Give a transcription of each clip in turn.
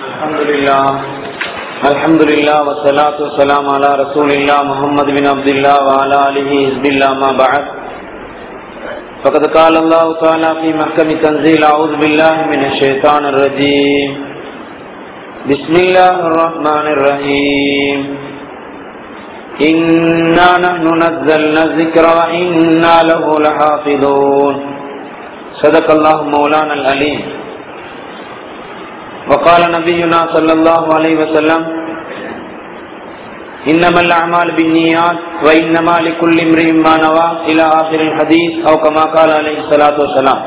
الحمد لله الحمد لله والصلاة والسلام على رسول الله محمد بن عبد الله وعلى آله حزب الله ما بعد فقد قال الله تعالى في محكم تنزيل أعوذ بالله من الشيطان الرجيم بسم الله الرحمن الرحيم إنا نحن نزلنا الذكر وإنا له لحافظون صدق الله مولانا العليم وقال نبينا صلى الله عليه وسلم إنما الأعمال بالنيات وإنما لكل امرئ ما نوى إلى آخر الحديث أو كما قال عليه الصلاة والسلام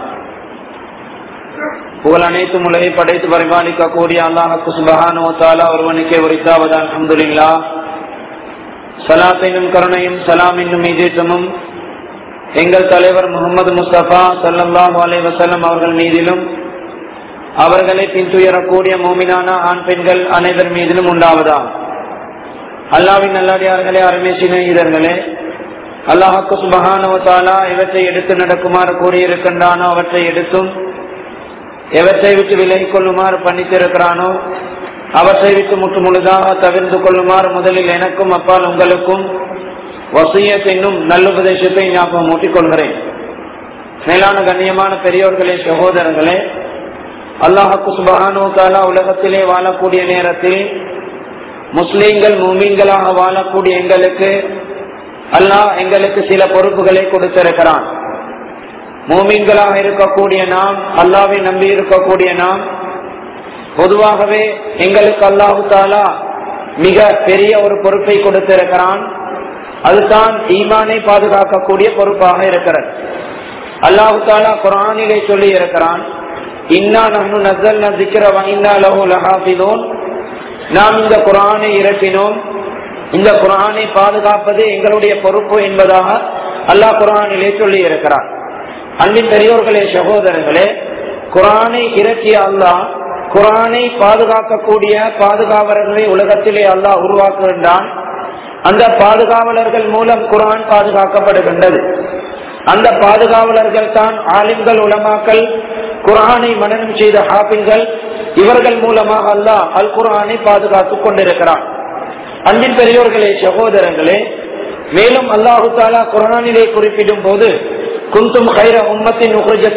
புகழ் அனைத்தும் உலகை படைத்து பரிபாலிக்க கூடிய அல்லாஹுக்கு சுபஹானோ தாலா ஒருவனுக்கே உரித்தாவது அல்ஹம்துலில்லா சலாத் என்னும் கருணையும் சலாம் என்னும் இதேற்றமும் எங்கள் தலைவர் முகமது முஸ்தபா சல்லல்லாஹு அலைஹி வஸல்லம் அவர்கள் மீதிலும் அவர்களை பின்துயரக்கூடிய மோமினான ஆண் பெண்கள் அனைவர் மீதிலும் உண்டாவதா அல்லாவின் நல்லடியார்களே அருமை சிநேகிதர்களே அல்லாஹாக்கு சுபகானவத்தாலா இவற்றை எடுத்து நடக்குமாறு கூறியிருக்கின்றானோ அவற்றை எடுத்தும் எவற்றை விட்டு விலகிக் கொள்ளுமாறு பண்ணித்திருக்கிறானோ அவற்றை விட்டு முற்று முழுதாக தவிர்த்து கொள்ளுமாறு முதலில் எனக்கும் அப்பால் உங்களுக்கும் வசியத் என்னும் நல்லுபதேசத்தை ஞாபகம் ஊட்டிக் கொள்கிறேன் மேலான கண்ணியமான பெரியோர்களே சகோதரர்களே அல்லாஹாக்கு சுபகானோ தாலா உலகத்திலே வாழக்கூடிய நேரத்தில் முஸ்லீம்கள் மூமீன்களாக வாழக்கூடிய எங்களுக்கு அல்லாஹ் எங்களுக்கு சில பொறுப்புகளை கொடுத்திருக்கிறான் மூமீன்களாக இருக்கக்கூடிய நாம் அல்லாவை நம்பி இருக்கக்கூடிய நாம் பொதுவாகவே எங்களுக்கு அல்லாஹு தாலா மிக பெரிய ஒரு பொறுப்பை கொடுத்திருக்கிறான் அதுதான் ஈமானை பாதுகாக்கக்கூடிய பொறுப்பாக இருக்கிறது அல்லாஹு தாலா குரானிலே சொல்லி இருக்கிறான் இன்னா நஹ்னு நஸல்னா ذிக்ர வ இன்னா லஹு லஹாஃபிதூன் நாம் இந்த குர்ஆனை இறக்கினோம் இந்த குர்ஆனை பாதுகாப்பது எங்களுடைய பொறுப்பு என்பதாக அல்லாஹ் குர்ஆனிலே சொல்லி இருக்கிறார் அன்பின் பெரியோர்களே சகோதரர்களே குர்ஆனை இறக்கிய அல்லாஹ் குர்ஆனை பாதுகாக்கக்கூடிய பாதுகாவலர்களை உலகத்திலே அல்லாஹ் உருவாக்குகின்றான் அந்த பாதுகாவலர்கள் மூலம் குர்ஆன் பாதுகாக்கப்படுகின்றது அந்த பாதுகாவலர்கள் தான் ஆலிம்கள் உலமாக்கள் குரானை மனனம் செய்த ஹாபிங்கள் இவர்கள் மூலமாக அல்லாஹ் அல் குரானை பாதுகாத்துக் கொண்டிருக்கிறான் அன்பின் பெரியோர்களே சகோதரர்களே மேலும் அல்லாஹு தாலா குரானிலே குறிப்பிடும் போது குந்தும் ஹைர உம்மத்தின்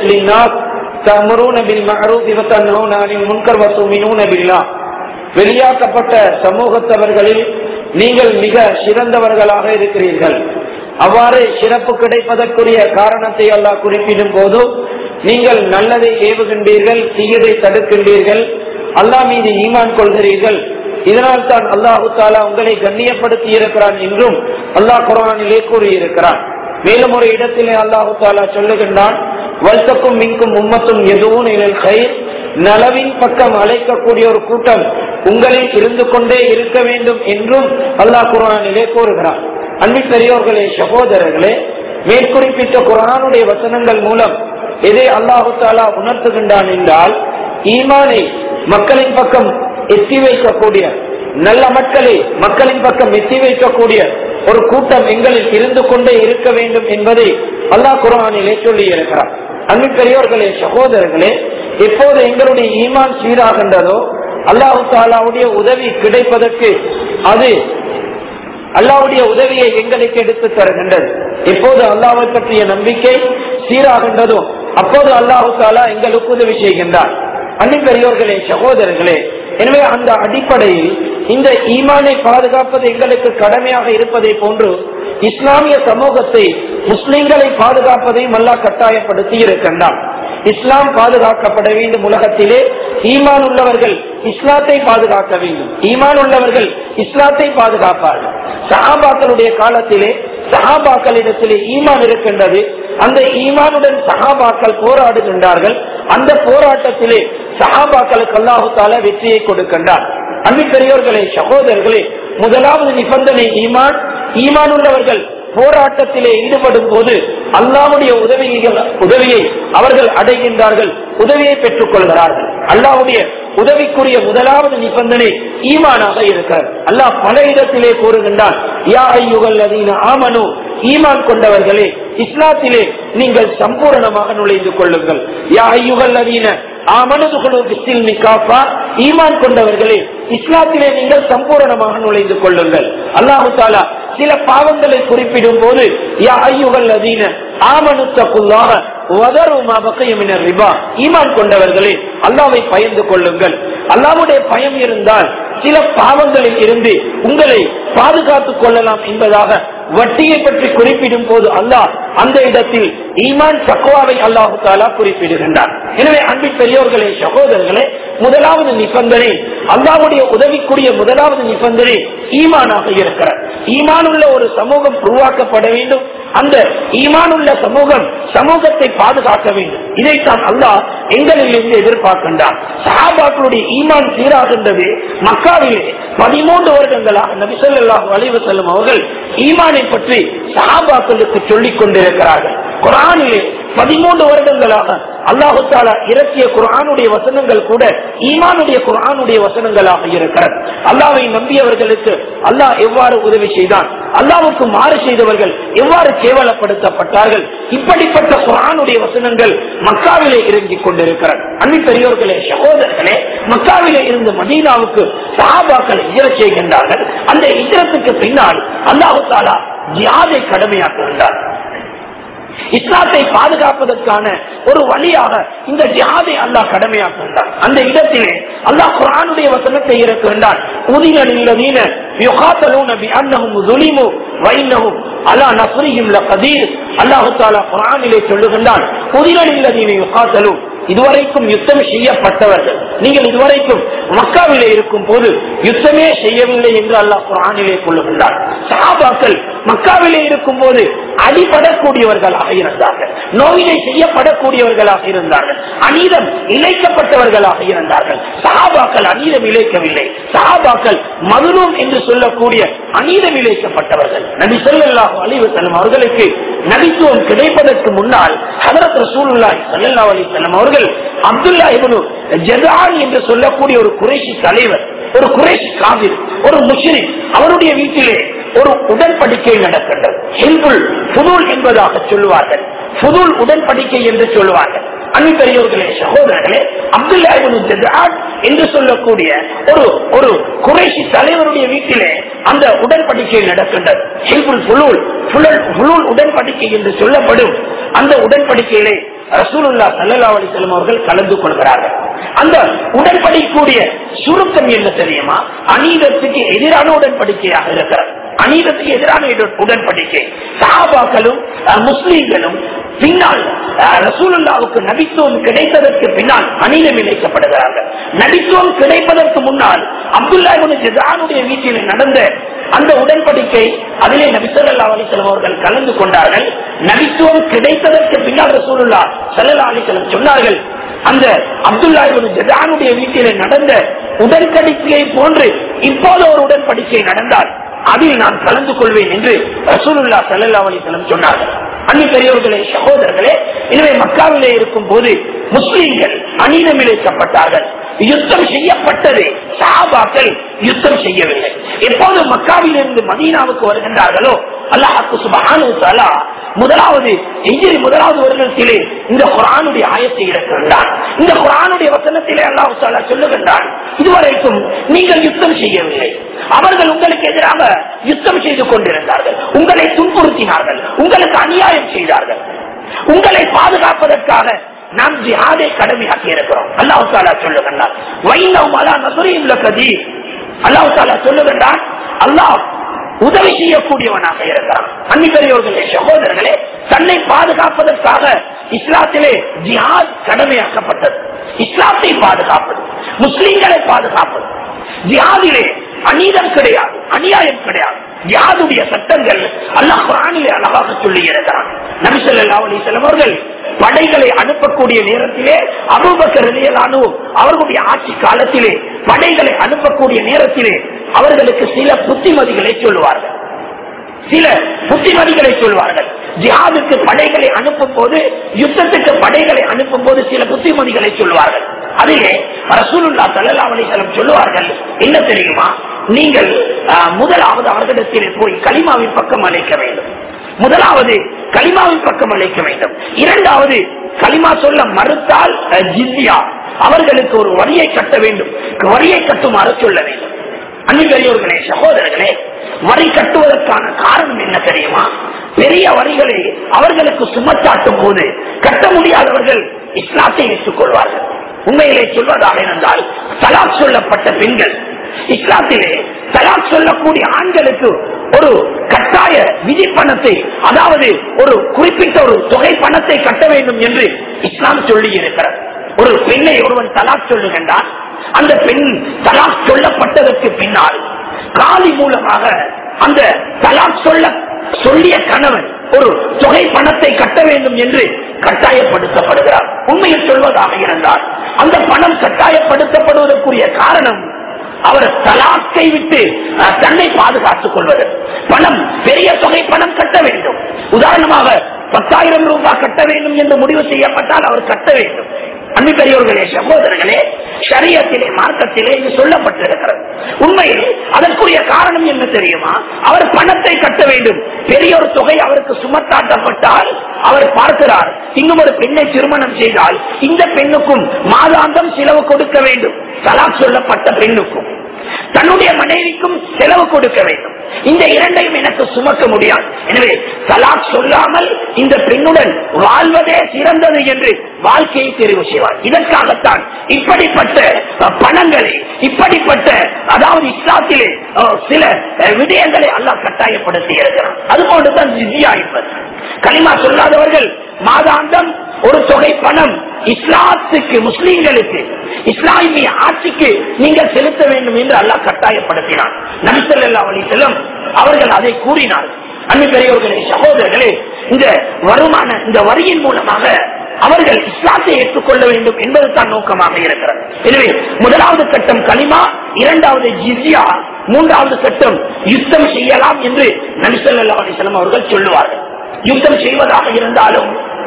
வெளியாக்கப்பட்ட சமூகத்தவர்களில் நீங்கள் மிக சிறந்தவர்களாக இருக்கிறீர்கள் அவ்வாறு சிறப்பு கிடைப்பதற்குரிய காரணத்தை அல்லாஹ் குறிப்பிடும் போது நீங்கள் நல்லதை ஏவுகின்றீர்கள் தீயதை தடுக்கின்றீர்கள் அல்லாஹ் மீது ஈமான் கொள்கிறீர்கள் இதனால் தான் அல்லாஹு தாலா உங்களை கண்ணியப்படுத்தி இருக்கிறான் என்றும் அல்லாஹ் குரானிலே கூறியிருக்கிறான் மேலும் ஒரு இடத்திலே அல்லாஹு தாலா சொல்லுகின்றான் வல்சக்கும் மின்கும் உம்மத்தும் எதுவும் கயிர் நலவின் பக்கம் அழைக்கக்கூடிய ஒரு கூட்டம் உங்களில் இருந்து கொண்டே இருக்க வேண்டும் என்றும் அல்லாஹ் குரானிலே கூறுகிறான் அன்பின் பெரியோர்களே சகோதரர்களே மேற்குறிப்பிட்ட குரானுடைய வசனங்கள் மூலம் எதை அல்லாஹு தாலா உணர்த்துகின்றான் என்றால் ஈமானை மக்களின் பக்கம் எத்தி வைக்கக்கூடிய நல்ல மக்களை மக்களின் பக்கம் எத்தி வைக்கக்கூடிய ஒரு கூட்டம் எங்களில் இருந்து கொண்டே இருக்க வேண்டும் என்பதை அல்லாஹ் குரானிலே சொல்லி இருக்கிறார் அன்பின் பெரியோர்களே சகோதரர்களே எப்போது எங்களுடைய ஈமான் சீராகின்றதோ அல்லாஹு தாலாவுடைய உதவி கிடைப்பதற்கு அது அல்லாவுடைய உதவியை எங்களுக்கு எடுத்து தருகின்றது எப்போது அல்லாவை பற்றிய நம்பிக்கை சீராகின்றதோ அப்போது அல்லாஹு தாலா எங்களுக்கு உதவி செய்கின்றார் அன்னின் பெரியோர்களே சகோதரர்களே எனவே அந்த அடிப்படையில் இந்த ஈமானை பாதுகாப்பது எங்களுக்கு கடமையாக இருப்பதை போன்று இஸ்லாமிய சமூகத்தை முஸ்லிம்களை பாதுகாப்பதையும் அல்லா கட்டாயப்படுத்தி இருக்கின்றார் இஸ்லாம் பாதுகாக்கப்பட வேண்டும் உலகத்திலே ஈமான் உள்ளவர்கள் இஸ்லாத்தை பாதுகாக்க வேண்டும் ஈமான் உள்ளவர்கள் இஸ்லாத்தை பாதுகாப்பார்கள் சஹாபாக்களுடைய காலத்திலே சஹாபாக்களிடத்திலே ஈமான் இருக்கின்றது அந்த ஈமானுடன் சஹாபாக்கள் போராடுகின்றார்கள் அந்த போராட்டத்திலே சஹாபாக்களுக்கு அல்லாஹு தால வெற்றியை கொடுக்கின்றார் அன்பு பெரியோர்களே சகோதரர்களே முதலாவது நிபந்தனை ஈமான் ஈமான் உள்ளவர்கள் போராட்டத்திலே ஈடுபடும் போது அல்லாவுடைய உதவிகள் உதவியை அவர்கள் அடைகின்றார்கள் உதவியை பெற்றுக் கொள்கிறார்கள் அல்லாவுடைய உதவிக்குரிய முதலாவது நிபந்தனை ஈமானாக இருக்கிறது அல்லாஹ் பல இடத்திலே கூறுகின்றான் யா ஐயுகள் அதீன ஆமனு ஈமான் கொண்டவர்களே இஸ்லாத்திலே நீங்கள் சம்பூரணமாக நுழைந்து கொள்ளுங்கள் யா ஐயுகள் அதீன ஆமனது குழு பிஸ்தில் நிகாஃபா ஈமான் கொண்டவர்களே இஸ்லாத்திலே நீங்கள் சம்பூரணமாக நுழைந்து கொள்ளுங்கள் அல்லாஹு தாலா சில பாவங்களை குறிப்பிடும் போது யா ஐயுகள் அதீன ஆமனுத்தக்குள்ளாக ரிபா ஈமான் கொண்டவர்களே அல்லாவை பயந்து கொள்ளுங்கள் அல்லாவுடைய பயம் இருந்தால் சில பாவங்களில் இருந்து உங்களை பாதுகாத்துக் கொள்ளலாம் என்பதாக வட்டியை பற்றி குறிப்பிடும் போது அல்லாஹ் அந்த இடத்தில் ஈமான் சக்குவாவை அல்லாஹு தாலா குறிப்பிடுகின்றார் எனவே அன்பின் பெரியோர்களே சகோதரர்களே முதலாவது நிபந்தனை அல்லாவுடைய உதவிக்குரிய முதலாவது நிபந்தனை ஈமானாக இருக்கிறார் ஈமானுள்ள ஒரு சமூகம் உருவாக்கப்பட வேண்டும் அந்த ஈமானுள்ள சமூகம் சமூகத்தை பாதுகாக்க வேண்டும் இதைத்தான் அல்லாஹ் எங்களில் இருந்து எதிர்பார்க்கின்றான் சஹாபாக்களுடைய ஈமான் சீராகின்றது மக்காவிலே பதிமூன்று வருடங்களாக நபிசல்லாஹு அலைவு செல்லும் அவர்கள் ஈமானை பற்றி சஹாபாக்களுக்கு சொல்லிக் கொண்டிருக்கிறார்கள் குரானிலே பதிமூன்று வருடங்களாக அல்லாஹு தாலா இறக்கிய குரானுடைய வசனங்கள் கூட ஈமானுடைய குரானுடைய வசனங்களாக இருக்கிறது அல்லாவை நம்பியவர்களுக்கு அல்லாஹ் எவ்வாறு உதவி செய்தான் அல்லாவுக்கு மாறு செய்தவர்கள் எவ்வாறு கேவலப்படுத்தப்பட்டார்கள் இப்படிப்பட்ட குரானுடைய வசனங்கள் மக்காவிலே இறங்கிக் கொண்டிருக்கிறது அன்னி பெரியோர்களே சகோதரர்களே மக்காவிலே இருந்து மதீனாவுக்கு சஹாபாக்களை இஜர செய்கின்றார்கள் அந்த இஜரத்துக்கு பின்னால் அல்லாஹு தாலா ஜியாதை கடமையாக்குகின்றார் இஸ்லாத்தை பாதுகாப்பதற்கான ஒரு வழியாக இந்த ஜிஹாதை அல்லாஹ் கடமையாக்குகின்றான் அந்த இடத்திலே அல்லாஹ் குரானுடைய வசனத்தை இறக்குகின்றான் உதினீன அலா நசுரியும் அல்லாஹு தாலா குரானிலே சொல்லுகின்றான் உதினீன யுகாத்தலும் இதுவரைக்கும் யுத்தம் செய்யப்பட்டவர்கள் நீங்கள் இதுவரைக்கும் மக்காவிலே இருக்கும் போது யுத்தமே செய்யவில்லை என்று அல்லாஹ் குரானிலே கொள்ளுகின்றார் சஹாபாக்கள் மக்காவிலே இருக்கும் போது அடிபடக்கூடியவர்களாக இருந்தார்கள் நோயினை செய்யப்படக்கூடியவர்களாக இருந்தார்கள் அநீதம் இழைக்கப்பட்டவர்களாக இருந்தார்கள் சஹாபாக்கள் அநீதம் இழைக்கவில்லை சஹாபாக்கள் மதுரும் என்று சொல்லக்கூடிய அநீதம் இழைக்கப்பட்டவர்கள் நபி சொல்லாஹு அலிவு செல்லும் அவர்களுக்கு நபித்துவம் கிடைப்பதற்கு முன்னால் ஹதரத் ரசூலுல்லாஹி ஸல்லல்லாஹு அலைஹி வஸல்லம் அவர்கள் அப்துல்லா இப்னு ஜதான் என்று சொல்லக்கூடிய ஒரு குறைஷி தலைவர் ஒரு குறைஷி காவிர் ஒரு முஸ்லிம் அவருடைய வீட்டிலே ஒரு உடன்படிக்கை நடக்கின்றது ஹில்புல் புதூல் என்பதாக சொல்லுவார்கள் புதூல் உடன்படிக்கை என்று சொல்லுவார்கள் அன்பெரியோர்களே சகோதரர்களே அப்துல்லா ஜதான் என்று சொல்லக்கூடிய ஒரு ஒரு குறைஷி தலைவருடைய வீட்டிலே அந்த உடன்படிக்கை நடக்கின்றது ஹில்புல் புலூல் புலூல் உடன்படிக்கை என்று சொல்லப்படும் அந்த உடன்படிக்கையிலே ரசூலுல்லா சல்லா அலிசல்லம் அவர்கள் கலந்து கொள்கிறார்கள் அந்த உடன்படிக்கூடிய சுருக்கம் என்ன தெரியுமா அநீதத்துக்கு எதிரான உடன்படிக்கையாக இருக்கிறது அநீதத்துக்கு எதிரான உடன்படிக்கை சஹாபாக்களும் முஸ்லீம்களும் பின்னால் ரசூலுல்லாவுக்கு நபித்துவம் கிடைத்ததற்கு பின்னால் அநீதம் இணைக்கப்படுகிறார்கள் நபித்துவம் கிடைப்பதற்கு முன்னால் அப்துல்லா ஜிதானுடைய வீட்டில் நடந்த அந்த உடன்படிக்கை அதிலே நபிசல்லா அலிசலம் அவர்கள் கலந்து கொண்டார்கள் நபித்துவம் கிடைத்ததற்கு பின்னால் ரசூலுல்லா சல்லா அலிசலம் சொன்னார்கள் அந்த அப்துல்லா ஜதானுடைய வீட்டிலே நடந்த உடன்படிக்கையை போன்று இப்போது ஒரு உடன்படிக்கை நடந்தால் அதில் நான் கலந்து கொள்வேன் என்று ரசூலுல்லா சல்லா அலிசலம் சொன்னார்கள் அன்னி பெரியவர்களே சகோதரர்களே எனவே மக்காவிலே இருக்கும் போது முஸ்லீம்கள் அநீதம் இழைக்கப்பட்டார்கள் யுத்தம் செய்யப்பட்டது சாபாக்கள் யுத்தம் செய்யவில்லை எப்போது மக்காவில் இருந்து மதீனாவுக்கு வருகின்றார்களோ அல்லாஹாக்கு சுபஹானு தலா முதலாவது எஞ்சிரி முதலாவது வருடத்திலே இந்த குரானுடைய ஆயத்தை இறக்கின்றான் இந்த குரானுடைய வசனத்திலே அல்லாஹு தாலா சொல்லுகின்றான் இதுவரைக்கும் நீங்கள் யுத்தம் செய்யவில்லை அவர்கள் உங்களுக்கு எதிராக யுத்தம் செய்து கொண்டிருந்தார்கள் உங்களை துன்புறுத்தினார்கள் உங்களுக்கு அநியாயம் செய்தார்கள் உங்களை பாதுகாப்பதற்காக நாம் ஜிஹாதை கடமையாக்கி இருக்கிறோம் அல்லாஹு தாலா சொல்லுகின்றார் வைணவம் அல்லா நசுரையும் கதி அல்லாஹு தாலா சொல்லுகின்றான் அல்லாஹ் உதவி செய்யக்கூடியவனாக இருக்கிறான் அன்னிப்பெரியோர்களே சகோதரர்களே தன்னை பாதுகாப்பதற்காக இஸ்லாத்திலே ஜிஹாத் கடமையாக்கப்பட்டது இஸ்லாத்தை பாதுகாப்பது முஸ்லிம்களை பாதுகாப்பது ஜிஹாதிலே அநீதம் கிடையாது அநியாயம் கிடையாது யாருடைய சட்டங்கள் அல்லாஹ் குரானிலே அழகாக சொல்லி இருக்கிறான் நபிசல்லா அலிசல்லம் அவர்கள் படைகளை அனுப்பக்கூடிய நேரத்திலே அபுபக்கரணியலானோ அவர்களுடைய ஆட்சி காலத்திலே படைகளை அனுப்பக்கூடிய நேரத்திலே அவர்களுக்கு சில புத்திமதிகளை சொல்லுவார்கள் சில புத்திமதிகளை சொல்வார்கள் ஜிஹாதுக்கு படைகளை அனுப்பும் போது யுத்தத்துக்கு படைகளை அனுப்பும் போது சில புத்திமதிகளை சொல்வார்கள் அதிலே ரசூலுல்லா சல்லா அலிசலம் சொல்லுவார்கள் என்ன தெரியுமா நீங்கள் முதலாவது அவர்களிடத்திலே போய் களிமாவின் பக்கம் அழைக்க வேண்டும் முதலாவது களிமாவின் பக்கம் அழைக்க வேண்டும் இரண்டாவது களிமா சொல்ல மறுத்தால் அஹ், ஜிஸ்யா அவர்களுக்கு ஒரு வரியை கட்ட வேண்டும் வரியை கட்டுமாறு சொல்ல வேண்டும் அன்பர்களே சகோதரர்களே வரி கட்டுவதற்கான காரணம் என்ன தெரியுமா பெரிய வரிகளை அவர்களுக்கு சுமத்தாட்டும் போது கட்ட முடியாதவர்கள் இஸ்லாத்தை ஏற்றுக் கொள்வார்கள் உண்மையிலே சொல்வதாக இருந்தால் தலாக் சொல்லப்பட்ட பெண்கள் இஸ்லாத்திலே தலாக் சொல்லக்கூடிய ஆண்களுக்கு ஒரு கட்டாய விதி பணத்தை அதாவது ஒரு குறிப்பிட்ட ஒரு தொகை பணத்தை கட்ட வேண்டும் என்று இஸ்லாம் சொல்லி இருக்கிறது ஒரு பெண்ணை ஒருவன் தலாக் சொல்லுகின்றான் அந்த பெண் தலாக் சொல்லப்பட்டதற்கு பின்னால் காலி மூலமாக அந்த தலாக் சொல்ல சொல்லிய கணவன் ஒரு தொகை பணத்தை கட்ட வேண்டும் என்று கட்டாயப்படுத்தப்படுகிறார் உண்மையில் சொல்வதாக இருந்தால் அந்த பணம் கட்டாயப்படுத்தப்படுவதற்குரிய காரணம் அவர் தலாக்கை விட்டு அஹ், தன்னை பாதுகாத்துக் கொள்வது பணம் பெரிய தொகை பணம் கட்ட வேண்டும் உதாரணமாக பத்தாயிரம் ரூபாய் கட்ட வேண்டும் என்று முடிவு செய்யப்பட்டால் அவர் கட்ட வேண்டும் அன்பு பெரியோர்களே சகோதரர்களே ஷரியத்திலே மார்க்கத்திலே இது சொல்லப்பட்டிருக்கிறது உண்மையில் அதற்குரிய காரணம் என்ன தெரியுமா அவர் பணத்தை கட்ட வேண்டும் பெரிய ஒரு தொகை அவருக்கு சுமத்தாட்டப்பட்டால் அவர் பார்க்கிறார் இன்னும் ஒரு பெண்ணை திருமணம் செய்தால் இந்த பெண்ணுக்கும் மாதாந்தம் செலவு கொடுக்க வேண்டும் தலாக் சொல்லப்பட்ட பெண்ணுக்கும் தன்னுடைய மனைவிக்கும் செலவு கொடுக்க வேண்டும் இந்த இரண்டையும் எனக்கு சுமக்க முடியாது எனவே தலாக் சொல்லாமல் இந்த பெண்ணுடன் வாழ்வதே சிறந்தது என்று வாழ்க்கையை தெரிவு செய்வார் இதற்காகத்தான் இப்படிப்பட்ட அஹ், பணங்களை இப்படிப்பட்ட அதாவது இஸ்லாத்திலே அஹ், சில அஹ், விடயங்களை அல்லாஹ் கட்டாயப்படுத்தி இருக்கிறார் அதுபோன்றுதான் ஜிசியா என்பது களிமா சொல்லாதவர்கள் மாதாந்தம் ஒரு தொகை பணம் இஸ்லாத்துக்கு முஸ்லீம்களுக்கு இஸ்லாமிய ஆட்சிக்கு நீங்கள் செலுத்த வேண்டும் என்று அல்லாஹ் கட்டாயப்படுத்தினார் நபிசல்லா அலி செல்லம் அவர்கள் அதை கூறினார் அன்பு பெரியவர்களே சகோதரர்களே இந்த வருமான இந்த வரியின் மூலமாக அவர்கள் இஸ்லாத்தை ஏற்றுக்கொள்ள வேண்டும் என்பதுதான் நோக்கமாக இருக்கிறது எனவே முதலாவது கட்டம் களிமா இரண்டாவது ஜிஸ்யா மூன்றாவது கட்டம் யுத்தம் செய்யலாம் என்று நபிசல்லா அலிசல்லம் அவர்கள் சொல்லுவார்கள் யுத்தம் செய்வதாக இருந்தாலும்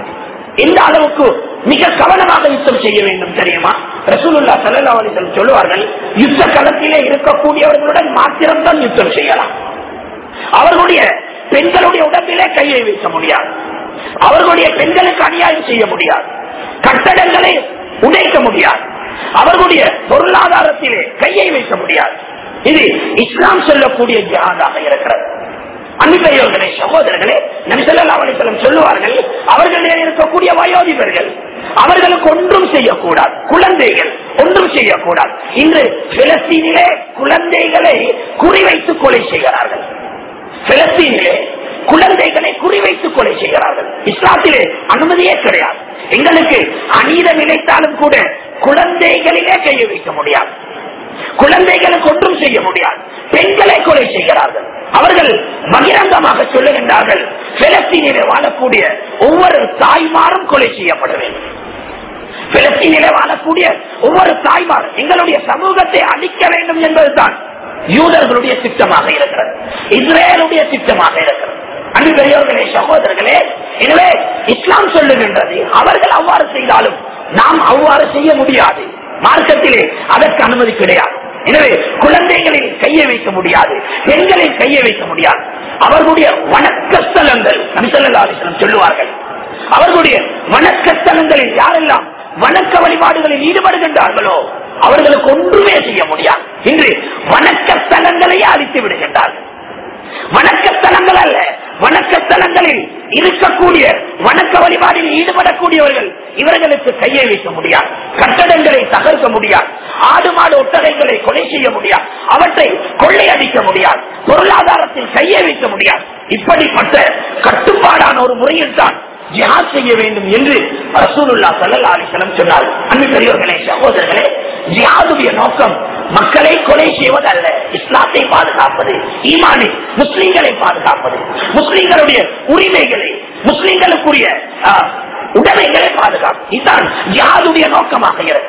எந்த அளவுக்கு மிக கவனமாக யுத்தம் செய்ய வேண்டும் தெரியுமா ரசூலுல்லா சல்லா அலிசல்லம் சொல்லுவார்கள் யுத்த களத்திலே இருக்கக்கூடியவர்களுடன் மாத்திரம்தான் யுத்தம் செய்யலாம் அவர்களுடைய பெண்களுடைய உடம்பிலே கையை வைக்க முடியாது அவர்களுடைய பெண்களுக்கு அநியாயம் செய்ய முடியாது கட்டடங்களை உடைக்க முடியாது அவர்களுடைய பொருளாதாரத்திலே கையை வைக்க முடியாது இது இஸ்லாம் சொல்லக்கூடிய ஜிஹாதாக இருக்கிறது அன்பையோர்களே சகோதரர்களே நபிசல்லா அலிசல்லம் சொல்லுவார்கள் அவர்களிடையே இருக்கக்கூடிய வயோதிபர்கள் அவர்களுக்கு ஒன்றும் செய்யக்கூடாது குழந்தைகள் ஒன்றும் செய்யக்கூடாது இன்று பிலஸ்தீனிலே குழந்தைகளை குறிவைத்து கொலை செய்கிறார்கள் பிலஸ்தீனிலே குழந்தைகளை குறிவைத்து கொலை செய்கிறார்கள் இஸ்லாத்திலே அனுமதியே கிடையாது எங்களுக்கு அநீதம் நினைத்தாலும் கூட குழந்தைகளிலே கைய வைக்க முடியாது குழந்தைகளுக்கு ஒன்றும் செய்ய முடியாது பெண்களை கொலை செய்கிறார்கள் அவர்கள் பகிரங்கமாக சொல்லுகின்றார்கள் பிலஸ்தீனிலே வாழக்கூடிய ஒவ்வொரு தாய்மாரும் கொலை செய்யப்பட வேண்டும் பிலஸ்தீனிலே வாழக்கூடிய ஒவ்வொரு தாய்மாரும் எங்களுடைய சமூகத்தை அழிக்க வேண்டும் என்பதுதான் யூதர்களுடைய திட்டமாக இருக்கிறது இஸ்ரேலுடைய திட்டமாக இருக்கிறது அன்பு பெரியவர்களே சகோதரர்களே எனவே இஸ்லாம் சொல்லுகின்றது அவர்கள் அவ்வாறு செய்தாலும் நாம் அவ்வாறு செய்ய முடியாது மார்க்கத்திலே அதற்கு அனுமதி கிடையாது எனவே குழந்தைகளில் கையை வைக்க முடியாது பெண்களில் கையை வைக்க முடியாது அவர்களுடைய வணக்க ஸ்தலங்கள் நபிசல்லாஸ்லம் சொல்லுவார்கள் அவர்களுடைய வணக்க ஸ்தலங்களில் யாரெல்லாம் வணக்க வழிபாடுகளில் ஈடுபடுகின்றார்களோ அவர்களுக்கு ஒன்றுமே செய்ய முடியாது இன்று வணக்க ஸ்தலங்களையே அழித்து விடுகின்றார்கள் வணக்கத்தலங்கள் அல்ல வணக்கத்தலங்களில் இருக்கக்கூடிய வணக்க வழிபாடில் ஈடுபடக்கூடியவர்கள் இவர்களுக்கு கையை வைக்க முடியாது கட்டடங்களை தகர்க்க முடியாது ஆடு மாடு ஒட்டகைகளை கொலை செய்ய முடியாது அவற்றை கொள்ளையடிக்க முடியாது பொருளாதாரத்தில் கையை வைக்க முடியாது இப்படிப்பட்ட கட்டுப்பாடான ஒரு முறையில் தான் ஜிஹாத் செய்ய வேண்டும் என்று ரசூலுல்லா சல்லா அலிசலம் சொன்னார் அன்பு பெரியவர்களே சகோதரர்களே ஜிஹாதுடைய நோக்கம் மக்களை கொலை செய்வதல்ல இஸ்லாத்தை பாதுகாப்பது ஈமானை முஸ்லிம்களை பாதுகாப்பது முஸ்லிம்களுடைய உரிமைகளை முஸ்லிம்களுக்குரிய ஆ, உடைமைகளை பாதுகாப்பு இதுதான் ஜிஹாதுடைய நோக்கமாக இருக்கு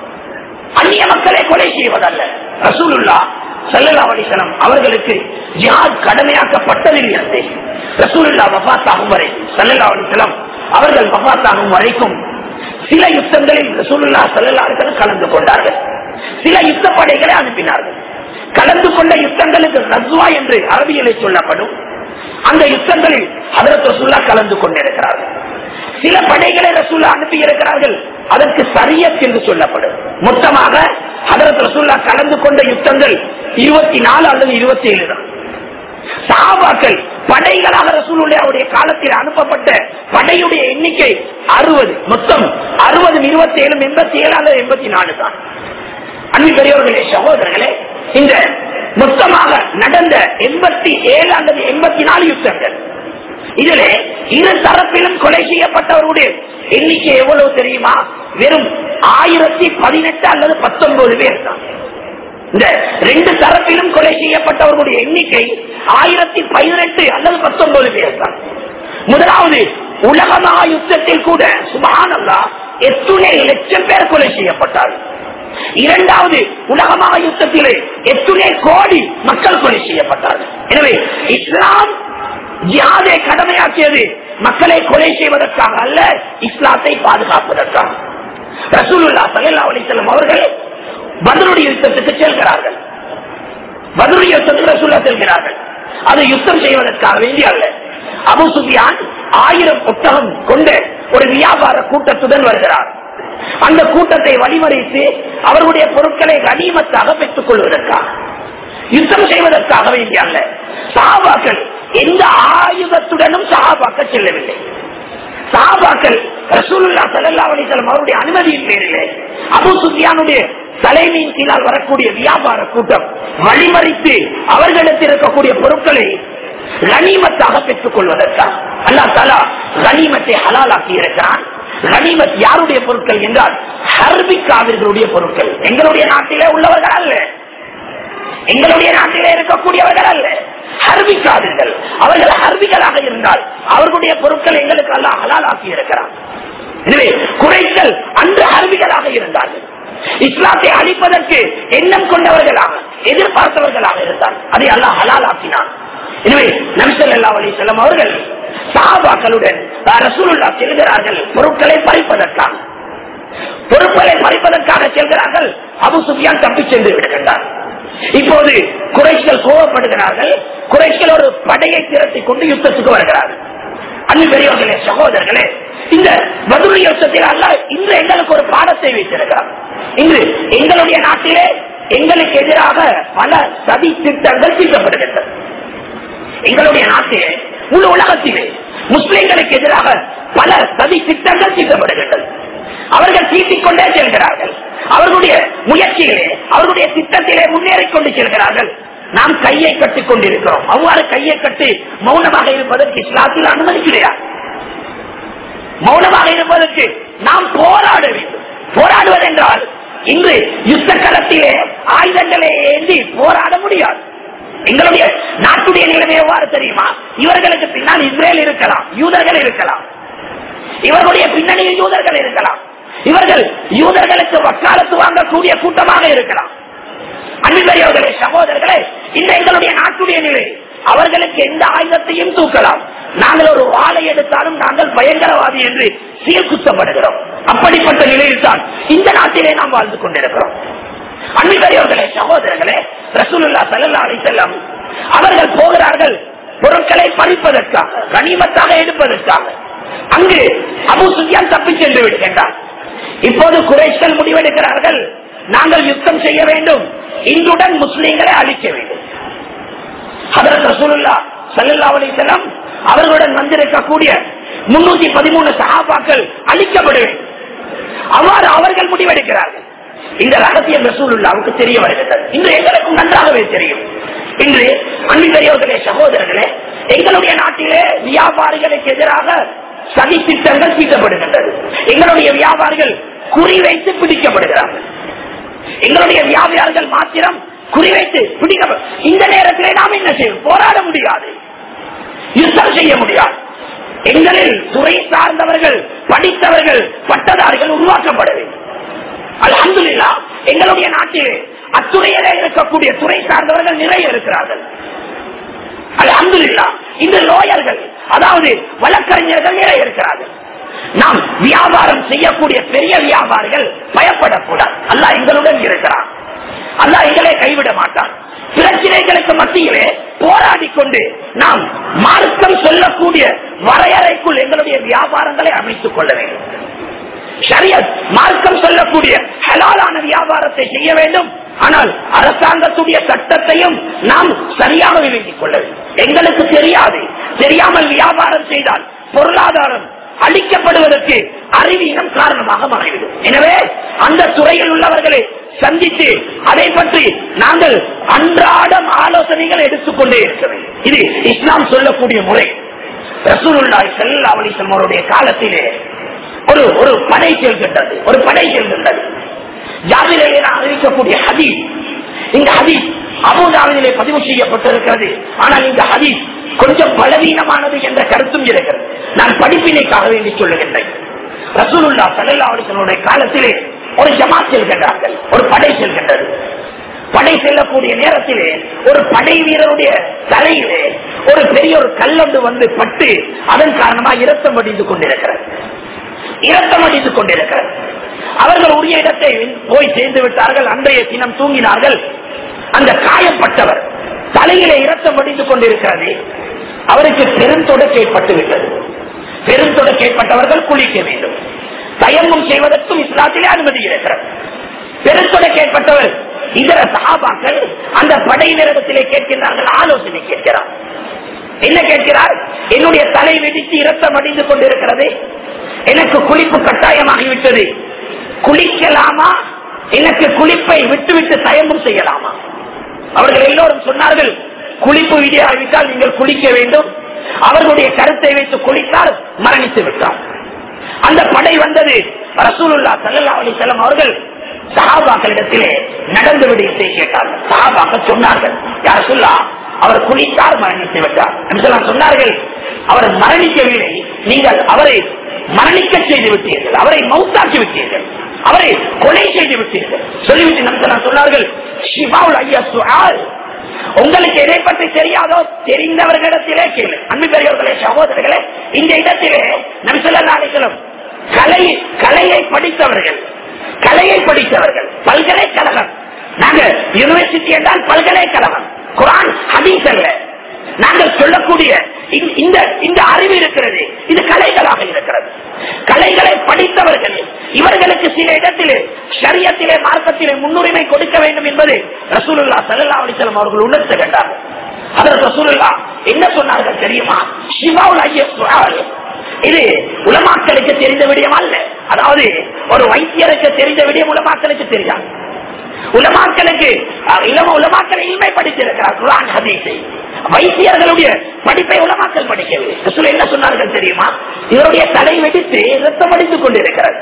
அந்நிய மக்களை கொலை செய்வதல்ல ரசூலுல்லா சல்லல்லா அலிசலம் அவர்களுக்கு ஜிஹாத் கடமையாக்கப்பட்டதில் இருந்து ரசூலுல்லா வபாத்தாகும் வரை சல்லல்லா அலிசலம் அவர்கள் வபாத்தாகும் வரைக்கும் சில யுத்தங்களில் ரசூலுல்லா சல்லல்லா அலிசலம் கலந்து கொண்டார்கள் சில யுத்த படைகளை அனுப்பினார்கள் கலந்து கொண்ட யுத்தங்களுக்கு ரஸ்வா என்று அரபியிலே சொல்லப்படும் அந்த யுத்தங்களில் அதற்கு ரசூல்லா கலந்து கொண்டிருக்கிறார்கள் சில படைகளை ரசூல்லா அனுப்பி இருக்கிறார்கள் அதற்கு சரியத் என்று சொல்லப்படும் மொத்தமாக அதற்கு ரசூல்லா கலந்து கொண்ட யுத்தங்கள் இருபத்தி நாலு அல்லது இருபத்தி ஏழு தான் சாபாக்கள் படைகளாக ரசூலுடைய அவருடைய காலத்தில் அனுப்பப்பட்ட படையுடைய எண்ணிக்கை அறுபது மொத்தம் அறுபது இருபத்தி ஏழு எண்பத்தி ஏழு அல்லது எண்பத்தி நாலு தான் அன்பு பெரியவர்களே சகோதரர்களே இந்த மொத்தமாக நடந்த எண்பத்தி ஏழு அல்லது எண்பத்தி நாலு யுத்தங்கள் இதிலே இரு தரப்பிலும் கொலை செய்யப்பட்டவர்களுடைய எண்ணிக்கை எவ்வளவு தெரியுமா வெறும் ஆயிரத்தி பதினெட்டு அல்லது பத்தொன்பது பேர் தான் இந்த ரெண்டு தரப்பிலும் கொலை செய்யப்பட்டவர்களுடைய எண்ணிக்கை ஆயிரத்தி பதினெட்டு அல்லது பத்தொன்பது பேர் தான் முதலாவது உலகமா யுத்தத்தில் கூட சுபானல்லா எத்துணை லட்சம் பேர் கொலை செய்யப்பட்டார்கள் இரண்டாவது உலகமா யுத்தத்திலே எத்துணை கோடி மக்கள் கொலை செய்யப்பட்டார்கள் எனவே இஸ்லாம் ஜியாதை கடமையாக்கியது மக்களை கொலை செய்வதற்காக அல்ல இஸ்லாத்தை பாதுகாப்பதற்காக ரசூலுல்லா சல்லா அலிசல்லம் அவர்கள் பதிலுடைய யுத்தத்துக்கு செல்கிறார்கள் பதிலுடைய யுத்தத்துக்கு ரசூல்லா செல்கிறார்கள் அது யுத்தம் செய்வதற்காக வேண்டிய அல்ல அபு சுஃபியான் ஆயிரம் புத்தகம் கொண்ட ஒரு வியாபார கூட்டத்துடன் வருகிறார் அந்த கூட்டத்தை வழிமறித்து அவர்களுடைய பொருட்களை கனிமத்தாக பெற்றுக் கொள்வதற்காக யுத்தம் செய்வதற்காக வேண்டிய அல்ல சாபாக்கள் எந்த ஆயுதத்துடனும் சஹாபாக்கள் செல்லவில்லை சஹாபாக்கள் ரசூலுல்லா சல்லா அலிசலம் அவருடைய அனுமதியின் பேரிலே அபு சுஃபியானுடைய தலைமையின் கீழால் வரக்கூடிய வியாபார கூட்டம் வழிமறித்து அவர்களிடத்தில் இருக்கக்கூடிய பொருட்களை கனிமத்தாக பெற்றுக் கொள்வதற்காக அல்லா தாலா கனிமத்தை ஹலாலாக்கி இருக்கிறான் கனிமத் யாருடைய பொருட்கள் என்றால் ஹர்பிக்காவிர்களுடைய பொருட்கள் எங்களுடைய நாட்டிலே உள்ளவர்கள் அல்ல எங்களுடைய நாட்டிலே இருக்கக்கூடியவர்கள் அல்ல ஹர்பிக்காதீர்கள் அவர்கள் ஹர்பிகளாக இருந்தால் அவர்களுடைய பொருட்கள் எங்களுக்கு எல்லாம் ஹலால் ஆக்கி இருக்கிறார் எனவே குறைகள் அன்று ஹர்பிகளாக இருந்தார்கள் இஸ்லாத்தை அழிப்பதற்கு எண்ணம் கொண்டவர்களாக எதிர்பார்த்தவர்களாக இருந்தார் அதை அல்லாஹ் ஹலால் ஆக்கினான் எனவே நம்சல்லா அலி செல்லம் அவர்கள் சாபாக்களுடன் ரசூலுல்லா செல்கிறார்கள் பொருட்களை பறிப்பதற்காக பொருட்களை பறிப்பதற்காக செல்கிறார்கள் அபு சுஃபியான் தப்பி சென்று விடுகின்றார் இப்போது குறைகள் கோவப்படுகிறார்கள் குறைகள் ஒரு படையை திரட்டி கொண்டு யுத்தத்துக்கு வருகிறார்கள் அன்பு பெரியவர்களே சகோதரர்களே இந்த பதில் யுத்தத்தில் அல்ல இன்று எங்களுக்கு ஒரு பாடத்தை வைத்திருக்கிறார் இன்று எங்களுடைய நாட்டிலே எங்களுக்கு எதிராக பல சதி திட்டங்கள் தீட்டப்படுகின்றன எங்களுடைய நாட்டிலே முழு உலகத்திலே முஸ்லிம்களுக்கு எதிராக பல சதி திட்டங்கள் தீட்டப்படுகின்றன அவர்கள் தீட்டிக் கொண்டே செல்கிறார்கள் அவர்களுடைய முயற்சிகளே அவர்களுடைய திட்டத்திலே முன்னேறிக் கொண்டு செல்கிறார்கள் நாம் கையை கட்டிக் கொண்டிருக்கிறோம் அவ்வாறு கையை கட்டி மௌனமாக இருப்பதற்கு இஸ்லாத்தில் அனுமதி கிடையாது மௌனமாக இருப்பதற்கு நாம் போராட வேண்டும் போராடுவது என்றால் இன்று யுத்த களத்திலே ஆயுதங்களை ஏந்தி போராட முடியாது எங்களுடைய நாட்டுடைய நிலைமை எவ்வாறு தெரியுமா இவர்களுக்கு பின்னால் இஸ்ரேல் இருக்கலாம் யூதர்கள் இருக்கலாம் இவர்களுடைய பின்னணியில் யூதர்கள் இருக்கலாம் இவர்கள் யூதர்களுக்கு வக்காலத்து வாங்கக்கூடிய கூட்டமாக இருக்கலாம் அன்பர்களே சகோதரர்களே இந்த எங்களுடைய நாட்டுடைய நிலை அவர்களுக்கு எந்த ஆயுதத்தையும் தூக்கலாம் நாங்கள் ஒரு வாழை எடுத்தாலும் நாங்கள் பயங்கரவாதி என்று சீர்குத்தப்படுகிறோம் அப்படிப்பட்ட நிலையில் தான் இந்த நாட்டிலே நாம் வாழ்ந்து கொண்டிருக்கிறோம் அன்பர்களே சகோதரர்களே ரசூலுல்லா சல்லா அலி செல்லம் அவர்கள் போகிறார்கள் பொருட்களை பறிப்பதற்காக கனிமத்தாக எடுப்பதற்காக அங்கு அபு சுஃபியான் தப்பி சென்று விடுகின்றார் இப்போது குறைகள் முடிவெடுக்கிறார்கள் நாங்கள் யுத்தம் செய்ய வேண்டும் இன்றுடன் முஸ்லீம்களை அழிக்க வேண்டும் அதற்கு ரசூலுல்லா சல்லல்லா அலிசல்லாம் அவர்களுடன் வந்திருக்கக்கூடிய முன்னூத்தி பதிமூணு சகாபாக்கள் அழிக்கப்பட வேண்டும் அவ்வாறு அவர்கள் முடிவெடுக்கிறார்கள் இந்த ரகசியம் ரசூலுல்லாவுக்கு தெரிய வருகிறது இன்று எங்களுக்கும் நன்றாகவே தெரியும் இன்று அன்பின் சகோதரர்களே எங்களுடைய நாட்டிலே வியாபாரிகளுக்கு எதிராக சதி திட்டங்கள் தீட்டப்படுகின்றது எங்களுடைய வியாபாரிகள் குறிவைத்து பிடிக்கப்படுகிறார்கள் எங்களுடைய வியாபாரிகள் மாத்திரம் குறிவைத்து பிடிக்க இந்த நேரத்திலே நாம் என்ன செய்யும் போராட முடியாது யுத்தம் செய்ய முடியாது எங்களில் துறை சார்ந்தவர்கள் படித்தவர்கள் பட்டதாரிகள் உருவாக்கப்பட வேண்டும் அல்ஹம்துலில்லா எங்களுடைய நாட்டிலே அத்துறையிலே இருக்கக்கூடிய துறை சார்ந்தவர்கள் நிறைய இருக்கிறார்கள் அல்ஹம்துலில்லா இந்த லோயர்கள் அதாவது வழக்கறிஞர்கள் நிறைய இருக்கிறார்கள் நாம் வியாபாரம் செய்யக்கூடிய பெரிய வியாபாரிகள் பயப்படக்கூடாது அல்லா எங்களுடன் இருக்கிறார் அல்லா எங்களை கைவிட மாட்டான் பிரச்சனைகளுக்கு மத்தியிலே போராடி கொண்டு நாம் மார்க்கம் சொல்லக்கூடிய வரையறைக்குள் எங்களுடைய வியாபாரங்களை அமைத்துக் கொள்ள வேண்டும் ஷரியத் மார்க்கம் சொல்லக்கூடிய ஹலாலான வியாபாரத்தை செய்ய வேண்டும் ஆனால் அரசாங்கத்துடைய சட்டத்தையும் நாம் சரியாக விளங்கிக் கொள்ள வேண்டும் எங்களுக்கு தெரியாது தெரியாமல் வியாபாரம் செய்தால் பொருளாதாரம் அளிக்கப்படுவதற்கு அறிவீனம் காரணமாக மாறிவிடும் எனவே அந்த துறையில் உள்ளவர்களை சந்தித்து அதை பற்றி நாங்கள் அன்றாடம் ஆலோசனைகள் எடுத்துக்கொண்டே இருக்க வேண்டும் இது இஸ்லாம் சொல்லக்கூடிய முறை ரசூலுல்லாஹி ஸல்லல்லாஹு அலைஹி வஸல்லம் அவருடைய காலத்திலே ஒரு ஒரு படை செல்கின்றது ஒரு படை செல்கின்றது ஜாபிலே அறிவிக்கக்கூடிய ஹதீஸ் இந்த ஹதீஸ் அபுதாபிலே பதிவு செய்யப்பட்டிருக்கிறது ஆனால் இந்த ஹதீஸ் கொஞ்சம் பலவீனமானது என்ற கருத்தும் இருக்கிறது நான் படிப்பினைக்காக வேண்டி சொல்லுகின்றேன் ரசூலுல்லா சல்லா அலிசனுடைய காலத்திலே ஒரு ஜமாத் செல்கின்றார்கள் ஒரு படை செல்கின்றது படை செல்லக்கூடிய நேரத்திலே ஒரு படை வீரருடைய தலையிலே ஒரு பெரிய ஒரு கல்லொண்டு வந்து பட்டு அதன் காரணமாக இரத்தம் வடிந்து கொண்டிருக்கிறது இரத்தம் அடித்து கொண்டிருக்கிறது அவர்கள் உரிய இடத்தை போய் சேர்ந்து விட்டார்கள் அன்றைய தினம் தூங்கினார்கள் அந்த காயப்பட்டவர் தலையிலே இரத்தம் வடிந்து கொண்டிருக்கிறது அவருக்கு பெருந்தொடக்கு ஏற்பட்டு விட்டது பெருந்தொடக்கு ஏற்பட்டவர்கள் குளிக்க வேண்டும் தயங்கும் செய்வதற்கும் இஸ்லாத்திலே அனுமதி இருக்கிறது பெருந்தொடக்கு ஏற்பட்டவர் இதர சகாபாக்கள் அந்த படையினரிடத்திலே கேட்கிறார்கள் ஆலோசனை கேட்கிறார் என்ன கேட்கிறார் என்னுடைய தலை வெடித்து இரத்தம் அடிந்து கொண்டிருக்கிறது எனக்கு குளிப்பு கட்டாயமாகிவிட்டது குளிக்கலாமா எனக்கு குளிப்பை விட்டுவிட்டு தயம்பும் செய்யலாமா அவர்கள் எல்லோரும் சொன்னார்கள் குளிப்பு விதியாகிவிட்டால் நீங்கள் குளிக்க வேண்டும் அவர்களுடைய கருத்தை வைத்து குளித்தால் மரணித்து விட்டார் அந்த படை வந்தது ரசூலுல்லா சல்லா அலி செல்லம் அவர்கள் சஹாபாக்களிடத்திலே நடந்து விடயத்தை கேட்டார்கள் சஹாபாக்கள் சொன்னார்கள் யார் சொல்லா அவர் குளித்தார் மரணித்து விட்டார் நபிசல்லாம் சொன்னார்கள் அவர் மரணிக்கவில்லை நீங்கள் அவரை மரணிக்க செய்து விட்டீர்கள் அவரை மௌத்தாக்கி விட்டீர்கள் அவரை கொலை செய்து விட்டீர்கள் சொல்லிவிட்டு நபிசல்லாம் சொன்னார்கள் ஷிபாவுல் ஐயா சுஆல் உங்களுக்கு எதை பற்றி தெரியாதோ தெரிந்தவர்களிடத்திலே கேளு அன்பு பெரியவர்களே சகோதரர்களே இந்த இடத்திலே நபிசல்லா அலிசலம் கலை கலையை படித்தவர்கள் கலையை படித்தவர்கள் பல்கலைக்கழகம் நாங்க யூனிவர்சிட்டி என்றால் பல்கலைக்கழகம் குரான் ஹதீஸ் அல்ல நாங்கள் சொல்லக்கூடிய இந்த- இந்த இந்த அறிவு இருக்கிறது இது கலைகளாக இருக்கிறது கலைகளை படித்தவர்கள் இவர்களுக்கு சில இடத்திலே ஷரியத்திலே மார்க்கத்திலே முன்னுரிமை கொடுக்க வேண்டும் என்பது ரசூலுல்லா சல்லா அலிசலம் அவர்கள் உணர்த்த வேண்டார்கள் அதற்கு ரசூலுல்லா என்ன சொன்னார்கள் தெரியுமா சிவாவுல் ஐயர் இது உலமாக்களுக்கு தெரிந்த விடயம் அல்ல அதாவது ஒரு வைத்தியருக்கு தெரிந்த விடயம் உலமாக்களுக்கு தெரியாது உலமாக்களுக்கு அஹ், இளம உலமாக்கள் இல்மை படித்திருக்கிறார் குரான் ஹதீஸை வைத்தியர்களுடைய படிப்பை உலமாக்கள் படிக்கவில்லை ரசூல் என்ன சொன்னார்கள் தெரியுமா இவருடைய தலை வெடித்து ரத்தம் அடித்துக் கொண்டிருக்கிறது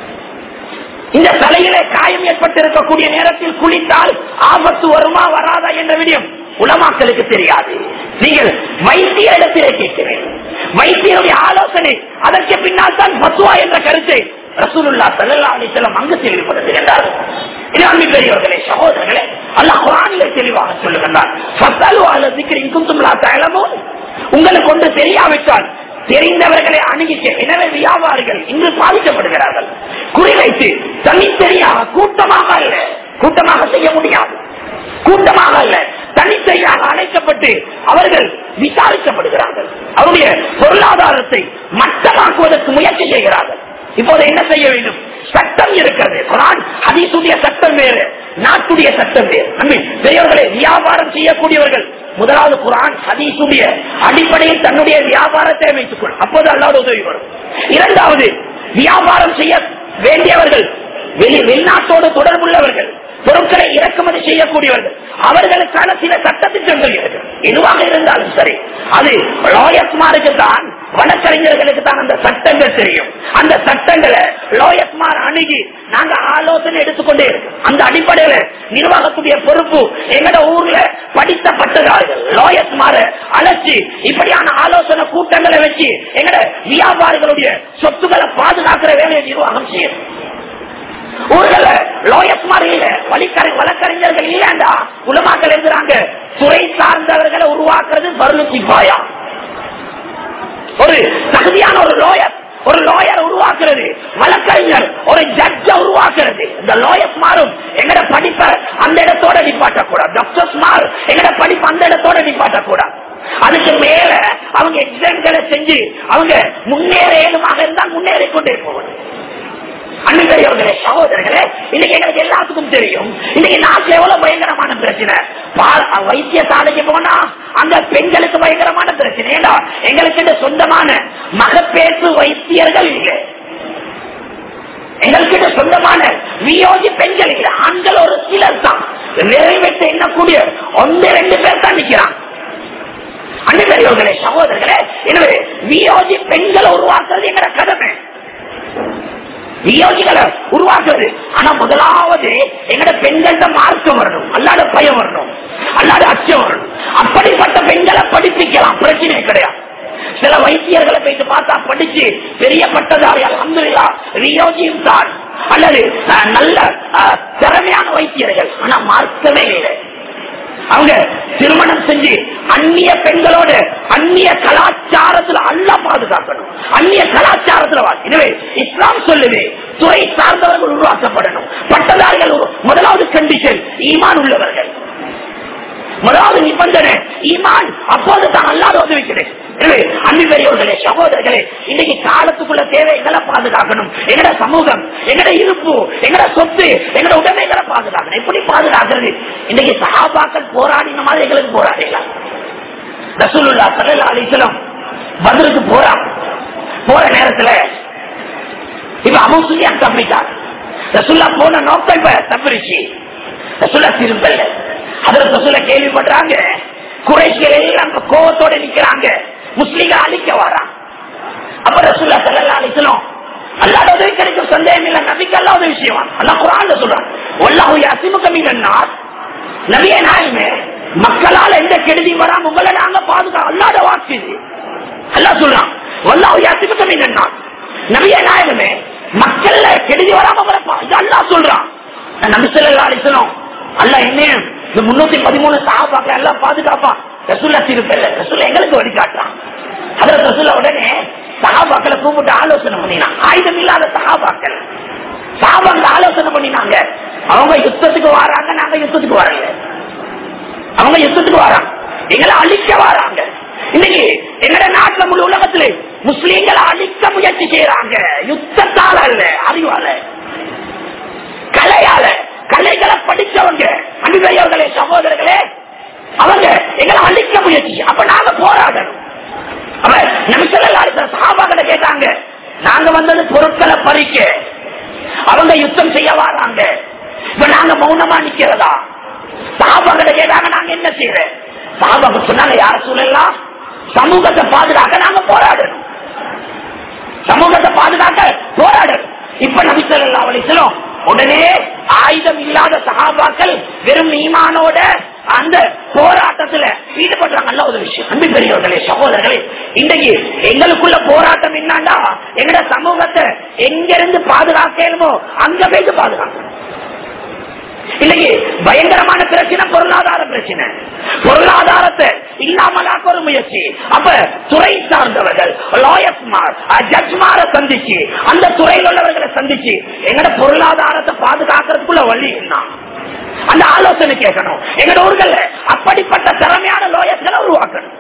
இந்த தலையிலே காயம் ஏற்பட்டிருக்கக்கூடிய நேரத்தில் குளித்தால் ஆபத்து வருமா வராதா என்ற விடயம் உலமாக்களுக்கு தெரியாது நீங்கள் வைத்திய இடத்திலே கேட்க வேண்டும் வைத்தியருடைய ஆலோசனை அதற்கு பின்னால் தான் பத்துவா என்ற கருத்தை ரசூலுல்லா சல்லா அலிசலம் அங்கு தெளிவுபடுத்துகின்றார்கள் இது அன்பு பெரியவர்களே சகோதரர்களே அல்லாஹ் குரானிலே தெளிவாக சொல்லுகின்றார் "ஃபஸ்அலு அஹ்ல ذِكْرِ இன் குன்தும் லா தஅலமூன்." உங்களுக்கு ஒன்று தெரியாவிட்டால் தெரிந்தவர்களை அணுகிக்க எனவே வியாபாரிகள் இன்று பாதிக்கப்படுகிறார்கள் குறிவைத்து தனித்தனியாக கூட்டமாக அல்ல கூட்டமாக செய்ய முடியாது கூட்டமாக அல்ல தனித்தனியாக அழைக்கப்பட்டு அவர்கள் விசாரிக்கப்படுகிறார்கள் அவருடைய பொருளாதாரத்தை மட்டமாக்குவதற்கு முயற்சி செய்கிறார்கள் இப்போது என்ன செய்ய வேண்டும் சட்டம் இருக்கிறது குரான் ஹதீசுடைய சட்டம் வேறு நாட்டுடைய சட்டம் வேறு நம்பி பெரியவர்களை வியாபாரம் செய்யக்கூடியவர்கள் முதலாவது குரான் ஹதீசுடைய அடிப்படையில் தன்னுடைய வியாபாரத்தை அமைத்துக் கொள்ளும் அப்போது அல்லாத உதவி வரும் இரண்டாவது வியாபாரம் செய்ய வேண்டியவர்கள் வெளி வெளிநாட்டோடு தொடர்புள்ளவர்கள் பொருட்களை இறக்குமதி செய்யக்கூடியவர்கள் அவர்களுக்கான சில சட்டத்திட்டங்கள் இருக்கு எதுவாக இருந்தாலும் சரி அது லாயஸ்மாருக்கு தான் வழக்கறிஞர்களுக்கு தான் அந்த சட்டங்கள் தெரியும் அந்த சட்டங்களை லோயஸ்மார் அணுகி நாங்க ஆலோசனை எடுத்துக்கொண்டே இருக்கோம் அந்த அடிப்படையில நிர்வாகத்துடைய பொறுப்பு எங்கட ஊர்ல படித்த பட்டதார்கள் லோயஸ்மார அழைச்சி இப்படியான ஆலோசனை கூட்டங்களை வச்சு எங்கட வியாபாரிகளுடைய சொத்துக்களை பாதுகாக்கிற வேலையை நிர்வாகம் செய்யும் ஊர்கள லோயஸ் மாதிரி இல்ல வழிக்கறி வழக்கறிஞர்கள் இல்லண்டா உலமாக்கள் எழுதுறாங்க துறை சார்ந்தவர்களை உருவாக்குறது பருளுச்சி பாயா ஒரு தகுதியான ஒரு லோயர் ஒரு லோயர் உருவாக்குறது வழக்கறிஞர் ஒரு ஜட்ஜ உருவாக்குறது இந்த லோயர்ஸ் மாறும் எங்கட படிப்ப அந்த இடத்தோட நிப்பாட்டக்கூடாது டாக்டர்ஸ் மாறும் எங்கட படிப்பு அந்த இடத்தோட நிப்பாட்டக்கூடாது அவங்க முன்னேற ஏதுமாக இருந்தால் முன்னேறி கொண்டே போகணும் அன்பர்களே சகோதரர்களே இன்னைக்கு எங்களுக்கு எல்லாத்துக்கும் தெரியும் இன்னைக்கு நாட்டுல எவ்வளவு பயங்கரமான பிரச்சனை பா- வைத்தியசாலைக்கு போனா அங்க பெண்களுக்கு பயங்கரமான பிரச்சனை ஏன்னா எங்களுக்கு இந்த சொந்தமான மகப்பேற்று வைத்தியர்கள் இல்லை எங்களுக்கு சொந்தமான வியோஜி பெண்கள் இல்லை ஆண்கள் ஒரு சிலர் தான் நிறைவேற்ற எண்ணக்கூடிய ஒன்று ரெண்டு பேர் தான் நிக்கிறாங்க அன்பர்களே சகோதரர்களே எனவே வியோஜி பெண்களை உருவாக்குறது எங்கட கடமை வியோகிகளை உருவாக்குறது ஆனா முதலாவது எங்கட பெண்கள்கிட்ட மார்க்கம் வரணும் அல்லாத பயம் வரணும் அல்லாத அச்சம் வரணும் அப்படிப்பட்ட பெண்களை படிப்பிக்கலாம் பிரச்சனை கிடையாது சில வைத்தியர்களை போயிட்டு பார்த்தா படிச்சு பெரிய பட்டதாரி அலமதுல்லா வியோகியும் தான் அல்லது அஹ், நல்ல அஹ், திறமையான வைத்தியர்கள் ஆனா மார்க்கமே இல்லை அவங்க திருமணம் செஞ்சு அந்நிய பெண்களோட அந்நிய கலாச்சாரத்துல அல்ல பாதுகாக்கணும் அந்நிய கலாச்சாரத்துல வா- எனவே இஸ்லாம் சொல்லுது துறை சார்ந்தவர்கள் உருவாக்கப்படணும் பட்டதாரிகள் உரு- முதலாவது கண்டிஷன் ஈமான் உள்ளவர்கள் முதலாவது நிபந்தனை ஈமான் அப்போது தான் அல்லாத உதவிக்கிறேன் எனவே அன்பு பெரியவர்களே சகோதரர்களே இன்னைக்கு காலத்துக்குள்ள தேவை எங்களை பாதுகாக்கணும் எங்கட சமூகம் எங்கட இருப்பு எங்கட சொத்து எங்கட உடைமைகளை பாதுகாக்கணும் எப்படி பாதுகாக்கிறது இன்னைக்கு சகாபாக்கள் போராடின மாதிரி எங்களுக்கு போராடிக்கலாம் ரசூலுல்லா சல்லா அலிஸ்லாம் பதிலுக்கு போறான் போற நேரத்துல இப்ப அபு சுல்யான் தப்பிட்டார் ரசுல்லா போன நோக்கம் இப்ப தப்பிருச்சு ரசுல்லா திரும்பல அதுல ரசுல்லா கேள்விப்படுறாங்க குறைகள் எல்லாம் இப்ப கோவத்தோட நிக்கிறாங்க முஸ்லீம்கள் அழிக்க வரான் அப்ப ரசுல்லா சல்லா அலிஸ்லாம் அல்லாத உதவி கிடைக்கும் சந்தேகம் இல்ல நபிக்கு அல்லாத விஷயம் அல்ல குரான் சொல்றான் ஒல்லாஹு அசிமுக மீனார் நபிய நாயமே மக்களால் எந்த கெடுதி வராம உங்களை நாங்க பாதுகா அல்லாத வாக்கு இது அல்லாஹ் சொல்றான் வல்லாஹு யாசிமுக மீனார் நபிய நாயகமே மக்கள்ல கெடுதி வராம உங்களை பா- இது அல்லாஹ் சொல்றான் நபி ஸல்லல்லாஹு அலைஹி வஸல்லம் அல்லாஹ் என்ன இந்த முன்னூத்தி பதிமூணு சஹாபாக்கள் எல்லாம் பாதுகாப்பான் ரசூல்லா திருப்பல்ல ரசூல்லா எங்களுக்கு வழிகாட்டுறான் அதுல ரசூல்லா உடனே சஹாபாக்களை கூப்பிட்டு ஆலோசனை பண்ணினான் ஆயுதம் இல்லாத சஹாபாக்கள் சஹாபாக்கள் ஆலோசனை பண்ணினாங்க அவங்க யுத்தத்துக்கு வராங்க நாங்க யுத்தத்துக்கு வரல அவங்க யுத்தத்துக்கு வராங்க எங்களை அழிக்க வராங்க இன்னைக்கு எங்கட நாட்டுல முழு உலகத்துல முஸ்லீம்களை அழிக்க முயற்சி செய்யறாங்க யுத்தத்தால அல்ல அறிவால கலையால கலைகளை படிச்சவங்க அன்பையவர்களே சகோதரர்களே அவங்க எங்களை அழிக்க முயற்சி அப்ப நாங்க போராடணும் அப்ப நபிசல்ல சகாபாக்கிட்ட கேட்டாங்க நாங்க வந்தது பொருட்களை பறிக்க அவங்க யுத்தம் செய்ய வராங்க இப்ப நாங்க மௌனமா நிக்கிறதா சாபாக்கிட்ட கேட்டாங்க நாங்க என்ன செய்யறோம் சாபாக்கு சொன்னாங்க யார சூழலாம் சமூகத்தை பாதுகாக்க நாங்க போராடணும் சமூகத்தை பாதுகாக்க போராடணும் இப்ப நபிசல்லா அலிசலம் உடனே ஆயுதம் இல்லாத சகாபாக்கள் வெறும் ஈமானோட அந்த போராட்டத்துல ஈடுபடுறாங்க நல்ல ஒரு விஷயம் அன்பு பெரியவர்களே சகோதரர்களே இன்றைக்கு எங்களுக்குள்ள போராட்டம் என்னண்டா எங்கட சமூகத்தை எங்க இருந்து பாதுகாக்கணுமோ அங்க போயிட்டு பாதுகாக்கணும் இன்னைக்கு பயங்கரமான பிரச்சனை பொருளாதார பிரச்சனை பொருளாதாரத்தை இல்லாமலாக்க ஒரு முயற்சி அப்ப துறை சார்ந்தவர்கள் லாயர்ஸ்மார் ஜட்ஜ்மார சந்திச்சு அந்த துறையில் உள்ளவர்களை சந்திச்சு எங்கட பொருளாதாரத்தை பாதுகாக்கிறதுக்குள்ள வழி என்ன அந்த ஆலோசனை கேட்கணும் எங்கட ஊர்கள்ல அப்படிப்பட்ட திறமையான லோயர்ஸ்களை உருவாக்கணும்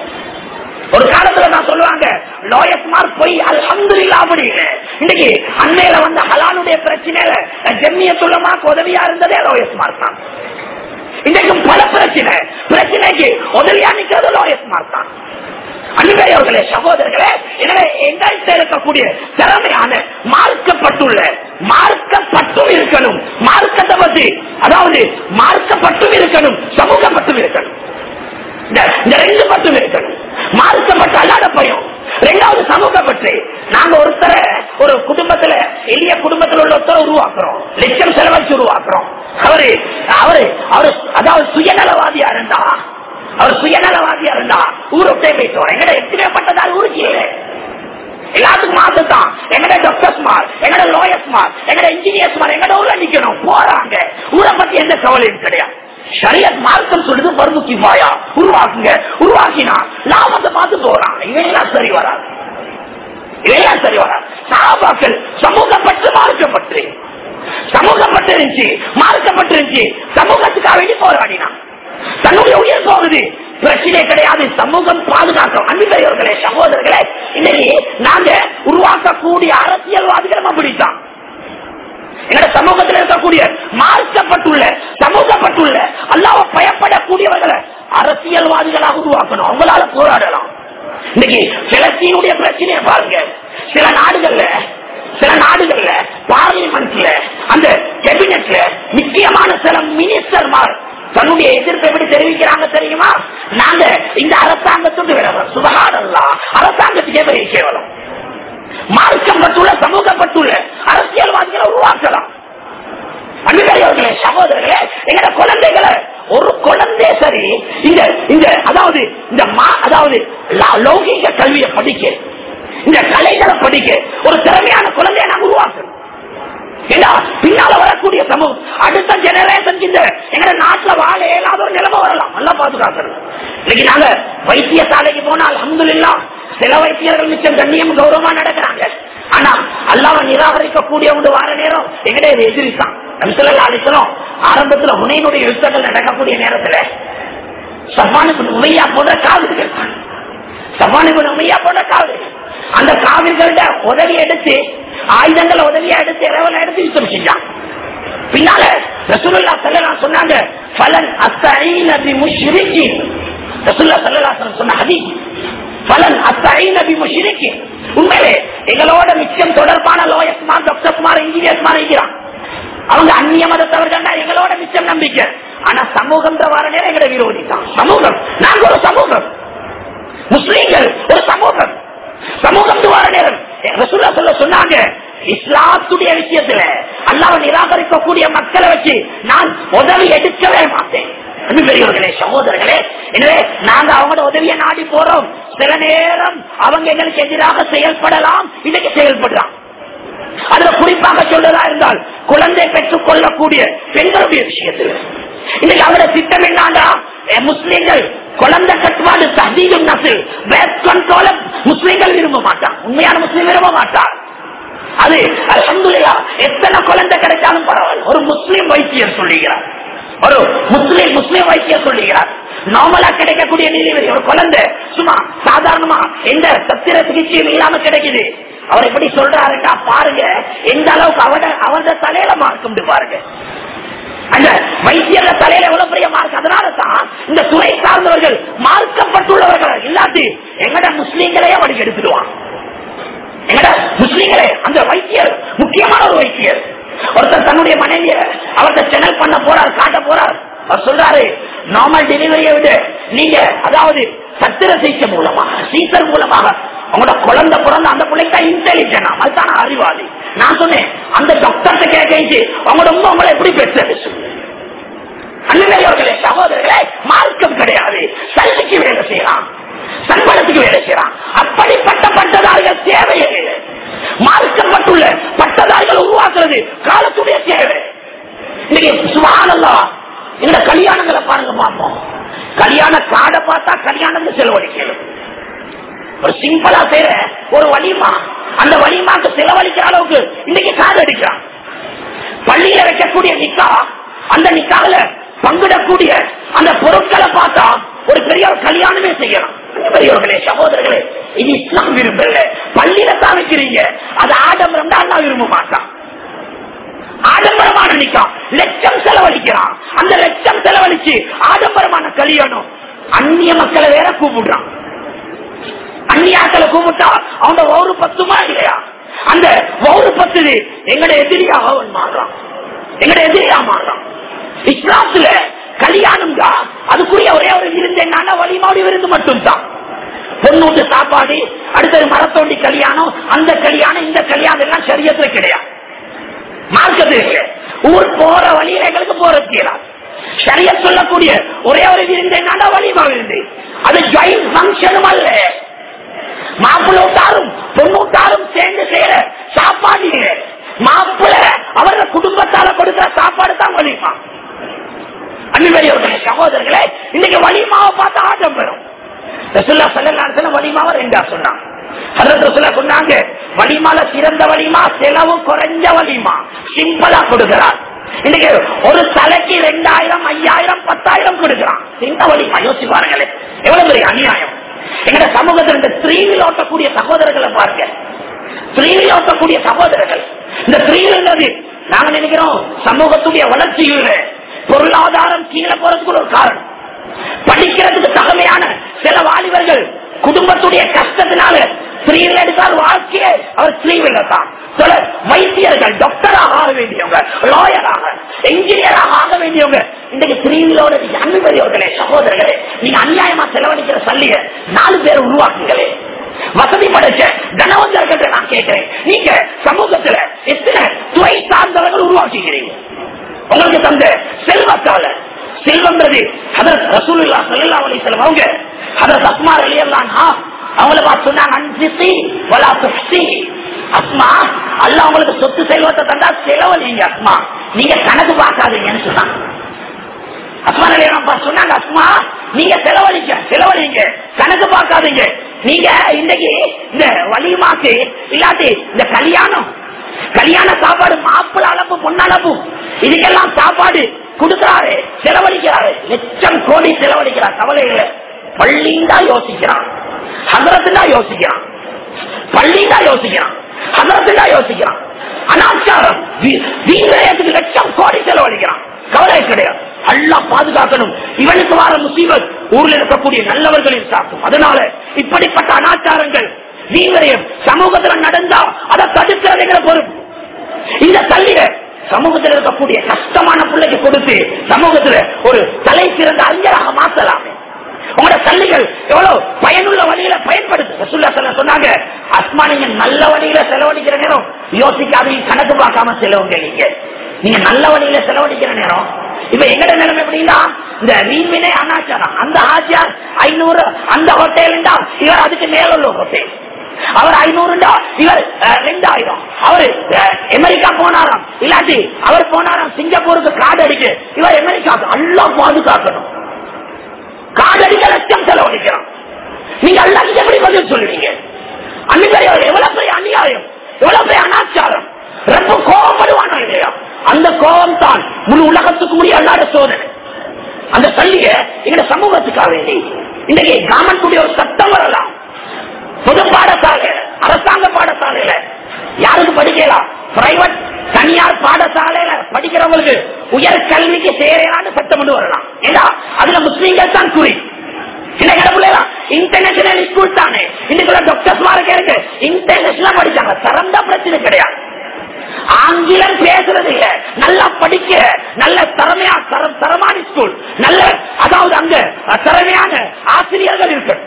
ஒரு காலத்துல நான் சொல்லுவாங்க லோயஸ்மார் போய் அல்ஹம்துலில்லாஹ் அப்படின்னு இன்னைக்கு அண்மையில வந்த ஹலாலுடைய பிரச்சனையில ஜெம்மியத்துள்ளமாக்கு உதவியா இருந்ததே லோயஸ்மார் தான் இன்றைக்கும் பல பிரச்சனை பிரச்சனைக்கு உதவியா நிக்கிறது லோயஸ்மார் தான் அன்பர்களே சகோதரர்களே எனவே எங்கள்கிட்ட இருக்கக்கூடிய திறமையான மார்க்கப்பட்டுள்ள மார்க்கப்பட்டும் இருக்கணும் மார்க்கத்தை பற்றி அதாவது மார்க்கப்பட்டும் இருக்கணும் சமூகப்பட்டும் இருக்கணும் இந்த இந்த ரெண்டு பட்டும் இருக்கணும் மார்க்கப்பட்ட அல்லாத பயம் ரெண்டாவது சமூகப்பட்டு நாங்க ஒருத்தரை ஒரு குடும்பத்துல எளிய குடும்பத்தில் உள்ள ஒருத்தரை உருவாக்குறோம் லட்சம் செலவழிச்சு உருவாக்குறோம் அவரு அவரு அவரு அதாவது சுயநலவாதியா இருந்தா அவர் சுயநலவாதியா இருந்தா ஊரை விட்டே போயிட்டு வரோம் எங்கட எத்தனை பட்டதால் ஊருக்கு இல்லை எல்லாத்துக்கும் மாசம் தான் எங்கட டாக்டர்ஸ் மார் எங்கட லாயர்ஸ் மார் எங்கட இன்ஜினியர்ஸ் மார் எங்கட ஊர்ல நிக்கணும் போறாங்க ஊரை பத்தி எந்த கவலையும் கிடையாது ஷரியத் மார்க்கம் சொல்லுது பர்முக்கி பாயா உருவாக்குங்க உருவாக்கினா லாபத்தை பார்த்து போறாங்க இவையெல்லாம் சரி வராது இவையெல்லாம் சரி வராது சாபாக்கள் சமூகப்பட்டு மார்க்கப்பட்டு சமூகப்பட்டு இருந்துச்சு மார்க்கப்பட்டு இருந்துச்சு சமூகத்துக்காக வேண்டி போராடினான் தன்னுடைய உயிர் போகுது பிரச்சனை கிடையாது சமூகம் பாதுகாக்கும் அன்பர்களே சகோதரர்களே இன்னைக்கு நாங்க உருவாக்கக்கூடிய அரசியல்வாதிகளும் அப்படித்தான் எங்க சமூகத்தில் இருக்கக்கூடிய மார்க்கப்பட்டுள்ள சமூகப்பட்டுள்ள அல்லாவ பயப்படக்கூடியவர்களை அரசியல்வாதிகளாக உருவாக்கணும் அவங்களால போராடலாம் இன்னைக்கு பிலஸ்தீனுடைய பிரச்சனையை பாருங்க சில நாடுகள்ல சில நாடுகள்ல பார்லிமெண்ட்ல அந்த கேபினெட்ல முக்கியமான சில மினிஸ்டர்மார் தன்னுடைய எதிர்ப்பை எப்படி தெரிவிக்கிறாங்க தெரியுமா நாங்க இந்த அரசாங்கத்துக்கு விலகிறோம் சுபகாடல்லா அரசாங்கத்துக்கே பெரிய கேவலம் மார்க்கப்பட்டுள்ள சமூகப்பட்டுள்ள அரசியல்வாதிகளை உருவாக்கலாம் அன்பர்களே சகோதரர்களே எங்கட குழந்தைகளை ஒரு குழந்தை சரி இந்த இந்த அதாவது இந்த மா- அதாவது லா- லௌகீக கல்வியை படிக்க இந்த கலைகளை படிக்க ஒரு திறமையான குழந்தையை நாம் உருவாக்கணும் ஏன்னா பின்னால வரக்கூடிய சமூகம் அடுத்த ஜெனரேஷன் இந்த எங்க நாட்டுல வாழ இயலாத ஒரு நிலைமை வரலாம் நல்லா பாதுகாக்கணும் இன்னைக்கு நாங்க வைத்தியசாலைக்கு போனால் அல்ஹம்துலில்லா சில வைத்தியர்கள் மிச்சம் கண்ணியம் கௌரவமா நடக்கிறாங்க ஆனா அல்லாம நிராகரிக்கக்கூடிய ஒரு வார நேரம் எங்கடைய எதிரி தான் நம்சலா அடிக்கிறோம் ஆரம்பத்துல முனையினுடைய யுத்தங்கள் நடக்கக்கூடிய நேரத்துல சவானுக்கு உமையா போன்ற காவிர்கள் சவானுக்கு உமையா போன்ற காவிர்கள் அந்த காவிர்கள்ட உதவி எடுத்து ஆயுதங்களை உதவியா எடுத்து இரவல எடுத்து யுத்தம் செஞ்சான் பின்னால ரசூலுல்லா ஸல்லல்லாஹு சொன்னாங்க ஃபலன் அஸ்தஈன பிமுஷ்ரிகி ரசூலுல்லா ஸல்லல்லாஹு அலைஹி வஸல்லம் சொன்ன ஹதீஸ் ஃபலன் அஸ்தஈன பிமுஷ்ரிகி உண்மையிலே எங்களோட மிச்சம் தொடர்பான லோயஸ்மார் டாக்டர்ஸ்மார் இன்ஜினியர்ஸ்மார் இருக்கிறான் அவங்க அந்நிய மதத்தவர்கள் எங்களோட மிச்சம் நம்பிக்கை ஆனா சமூகம் வர நேரம் எங்களை விரோதி தான் சமூகம் நாங்க ஒரு சமூகம் முஸ்லீம்கள் ஒரு சமூகம் சமூகம் வர நேரம் ரசூல்லா சொல்ல சொன்னாங்க இஸ்லாத்துடைய விஷயத்துல அல்லாஹ் நிராகரிக்கக்கூடிய மக்களை வச்சு நான் உதவி எடுக்கவே மாட்டேன் பெரியவர்களே சகோதரர்களே எனவே நாங்க அவங்களோட உதவியை நாடி போறோம் சில நேரம் அவங்க எங்களுக்கு எதிராக செயல்படலாம் இன்னைக்கு செயல்படுறான் அதுல குறிப்பாக சொல்றதா இருந்தால் குழந்தை பெற்றுக் கொள்ளக்கூடிய பெண்களுடைய விஷயத்தில் இன்னைக்கு அவரோட திட்டம் என்னண்டா முஸ்லீம்கள் குழந்தை கட்டுப்பாடு சதீகம் நசில் பேத் கண்ட்ரோல முஸ்லீம்கள் விரும்ப மாட்டான் உண்மையான முஸ்லீம் விரும்ப மாட்டார் அது அல்ஹம்துலில்லாஹ் எத்தனை குழந்தை கிடைச்சாலும் பரவாயில்ல ஒரு முஸ்லீம் வைத்தியர் சொல்லுகிறார் ஒரு முஸ்லீம் முஸ்லீம் வைத்தியர் சொல்லுகிறார் நார்மலா கிடைக்கக்கூடிய நீதிபதி ஒரு குழந்தை சும்மா சாதாரணமா எந்த சத்திர சிகிச்சையும் இல்லாம கிடைக்குது அவர் எப்படி சொல்றாருக்கா பாருங்க எந்த அளவுக்கு அவட அவரது தலையில மார்க்கம் பாருங்க அந்த வைத்தியர தலையில எவ்வளவு பெரிய மார்க் அதனால தான் இந்த துறை சார்ந்தவர்கள் மார்க்கப்பட்டுள்ளவர்கள் இல்லாட்டி எங்கட முஸ்லீம்களையே வழி எடுத்துடுவான் எங்கட முஸ்லீம்களே அந்த வைத்தியர் முக்கியமான ஒரு வைத்தியர் ஒருத்தர் தன்னுடைய மனைவிய அவர்கிட்ட சேனல் பண்ண போறார் காட்ட போறார் அவர் சொல்றாரு நார்மல் டெலிவரியை விட நீங்க அதாவது சத்திர சிகிச்சை மூலமா சீசர் மூலமாக உங்களோட குழந்தை பிறந்த அந்த பிள்ளைக்கு இன்டெலிஜென்ட் அதுதான் அறிவாளி நான் சொன்னேன் அந்த டாக்டர்கிட்ட கேட்க உங்களோட உங்க உங்களை எப்படி பெற்றது அண்ணனையோர்களே சகோதரர்களே மார்க்கம் கிடையாது சல்லிக்கு வேலை செய்யலாம் சம்பளத்துக்கு வேலை செய்யலாம் அப்படிப்பட்ட பட்டதாரிகள் தேவையே இல்லை மார்க்கப்பட்டுள்ள பட்டதாரிகள் உருவாக்குறது காலத்துடைய தேவை இன்னைக்கு சுமானல்லா இந்த கல்யாணங்களை பாருங்க பார்ப்போம் கல்யாண காடை பார்த்தா கல்யாணம் செலவழிக்கணும் ஒரு சிம்பிளா செய்யற ஒரு வலிமா அந்த வலிமாக்கு செலவழிக்கிற அளவுக்கு இன்னைக்கு காது அடிக்கிறான் பள்ளியில வைக்கக்கூடிய நிக்கா அந்த நிக்கால பங்கிடக்கூடிய அந்த பொருட்களை பார்த்தா ஒரு பெரிய ஒரு கல்யாணமே செய்யலாம் பெரியவர்களே சகோதரர்களே இது இஸ்லாம் விரும்பல பள்ளியில தான் வைக்கிறீங்க அது ஆடம்பரம் தான் அல்லா விரும்ப மாட்டான் ஆடம்பரமான நிக்கம் லட்சம் செலவழிக்கிறான் அந்த லட்சம் செலவழிச்சு ஆடம்பரமான கல்யாணம் அந்நிய மக்களை வேற கூப்பிடுறான் அந்நியாக்களை கூப்பிட்டா அவங்க ஒரு பத்துமா இல்லையா அந்த ஒரு பத்து எங்கட எதிரியாக அவன் மாறுறான் எங்கட எதிரியா மாறுறான் இஸ்லாத்துல கல்யாணம் தான் அதுக்குரிய ஒரே ஒரு விருந்து என்னன்னா வழிமாடி விருந்து மட்டும்தான் பொண்ணூட்டு சாப்பாடு அடுத்தது மரத்தோண்டி கல்யாணம் அந்த கல்யாணம் இந்த கல்யாணம் எல்லாம் சரியத்துல கிடையாது மார்க்கத்தில் ஊர் போற வழியில எங்களுக்கு போறது சரிய சொல்லக்கூடிய ஒரே ஒரு விருந்து என்னன்னா வழிமா விருந்து அது ஜாயின் பங்கனும் அல்ல மாப்பிள்ளோட்டாரும் பொண்ணூட்டாரும் சேர்ந்து செய்யற சாப்பாடு இல்லை மாப்பிள்ள அவரோட குடும்பத்தால கொடுக்கிற சாப்பாடு தான் வலிமா அன்பர்களே சகோதரர்களே இன்னைக்கு வலிமாவை பார்த்து ஆட்டம் பெறும் ரசுல்லா சல்லா வலிமாவை ரெண்டா சொன்னாங்க சொன்னாங்க வலிமால சிறந்த வலிமா செலவு குறைஞ்ச வலிமா சிம்பிளா கொடுக்கிறார் இன்னைக்கு ஒரு தலைக்கு ரெண்டாயிரம் ஐயாயிரம் பத்தாயிரம் கொடுக்கிறான் இந்த வலிமா யோசிச்சு பாருங்களேன் சமூகத்தில் இந்த ஸ்திரீவில் ஓட்டக்கூடிய சகோதரர்களை பாருங்க ஸ்திரீவில் ஓட்டக்கூடிய சகோதரர்கள் இந்த ஸ்திரீங்கிறது நாங்க நினைக்கிறோம் சமூகத்துடைய வளர்ச்சியில் பொருளாதாரம் கீழே போறதுக்கு ஒரு காரணம் படிக்கிறதுக்கு தகமையான சில வாலிபர்கள் குடும்பத்துடைய கஷ்டத்தினால ஸ்ரீவில் எடுத்தால் வாழ்க்கையே அவர் ஸ்ரீவில் தான் சில வைத்தியர்கள் டாக்டராக ஆக வேண்டியவங்க லாயராக என்ஜினியராக ஆக வேண்டியவங்க இன்றைக்கு ஸ்ரீவிலோட அன்புபெரியவர்களே சகோதரர்களே நீங்க அநியாயமா செலவழிக்கிற சல்லிய நாலு பேர் உருவாக்குங்களே வசதி படைச்ச கனவந்தர்கள் நான் கேட்கிறேன் நீங்க சமூகத்துல எத்தனை துறை சார்ந்தவர்கள் உருவாக்குகிறீங்க உங்களுக்கு தந்த செல்வத்தால செல்வம்ன்றது அதற்கு ரசூலுல்லா சல்லா அலி செல்வம் அவங்க அதற்கு அஸ்மா அலியல்லான் அவங்கள பார்த்து சொன்னாங்க அன்சிசி வலா துப்சி அஸ்மா அல்ல உங்களுக்கு சொத்து செல்வத்தை தந்தா செலவழிங்க அஸ்மா நீங்க கணக்கு பார்க்காதீங்கன்னு சொன்னாங்க அஸ்மா நிலையம் சொன்னாங்க அஸ்மா நீங்க செலவழிக்க செலவழிங்க கணக்கு பார்க்காதீங்க நீங்க இன்னைக்கு இந்த வலிமாக்கு இல்லாட்டி இந்த கல்யாணம் கல்யாண சாப்பாடு மாப்பிள அளப்பு பொன்னளப்பு இதுக்கெல்லாம் சாப்பாடு கொடுக்கிறாரு செலவழிக்கிறாரு லட்சம் கோடி செலவழிக்கிறார் கவலை இல்லை பள்ளிந்தா யோசிக்கிறான் ஹசரத்துலா யோசிக்கிறான் பள்ளிந்தா யோசிக்கிறான் ஹசரத்துலா யோசிக்கிறான் அனாச்சாரம் வீரத்துக்கு லட்சம் கோடி செலவழிக்கிறான் கவலை கிடையாது அல்லா பாதுகாக்கணும் இவனுக்கு வர முசீபத் ஊர்ல இருக்கக்கூடிய நல்லவர்களின் சாக்கும் அதனால இப்படிப்பட்ட அனாச்சாரங்கள் வீரயம் சமூகத்துல நடந்தா அதை தடுக்கிறதுங்கிற பொறுப்பு இந்த தள்ளிட சமூகத்தில் இருக்கக்கூடிய கஷ்டமான பிள்ளைக்கு கொடுத்து சமூகத்துல ஒரு தலை சிறந்த அறிஞராக மாற்றலாமே உங்களோட சல்லிகள் எவ்வளவு பயனுள்ள வழியில பயன்படுத்து சொல்ல சொல்ல சொன்னாங்க அஸ்மா நீங்க நல்ல வழியில செலவழிக்கிற நேரம் யோசிக்காதீங்க கணக்கு பார்க்காம செலவுங்க நீங்க நீங்க நல்ல வழியில செலவழிக்கிற நேரம் இப்ப எங்கட நிலைமை எப்படின்னா இந்த வீண்வினை அனாச்சாரம் அந்த ஆச்சார் ஐநூறு அந்த ஹோட்டல் இவர் அதுக்கு மேல உள்ள ஹோட்டல் அவர் ஐநூறுண்டா இவர் ரெண்டாயிரம் அவரு அமெரிக்கா போனாராம் இல்லாட்டி அவர் போனாராம் சிங்கப்பூருக்கு காடு அடிக்க இவர் அமெரிக்காவுக்கு எல்லாம் பாதுகாக்கணும் காடு அடிக்க லட்சம் செலவழிக்கிறான் நீங்க எல்லாத்துக்கும் எப்படி பதில் சொல்லுவீங்க அன்னைக்கு எவ்வளவு பெரிய அநியாயம் எவ்வளவு பெரிய அனாச்சாரம் ரொம்ப கோபப்படுவானோ இல்லையா அந்த கோபம் தான் முழு உலகத்துக்கு முடிய அல்லாத சோதனை அந்த சல்லிய எங்க சமூகத்துக்காக வேண்டி இன்னைக்கு கவர்மெண்ட் ஒரு சட்டம் வரலாம் பொது பாடசாலை அரசாங்க பாடசாலையில யாருக்கு படிக்கலாம் பிரைவேட் தனியார் பாடசாலையில படிக்கிறவங்களுக்கு உயர் கல்விக்கு சேரலான்னு சட்டம் கொண்டு வரலாம் ஏன்னா அதுல முஸ்லீம்கள் தான் குறி இன்டர்நேஷனல் ஸ்கூல் தானே இன்னைக்குள்ள டாக்டர்ஸ் இருக்கு இன்டர்நேஷனல் படிச்சாங்க சிறந்த பிரச்சனை கிடையாது ஆங்கிலம் பேசுறது இல்ல நல்லா படிக்க நல்ல திறமையா தரமான ஸ்கூல் நல்ல அதாவது அங்க திறமையான ஆசிரியர்கள் இருக்கு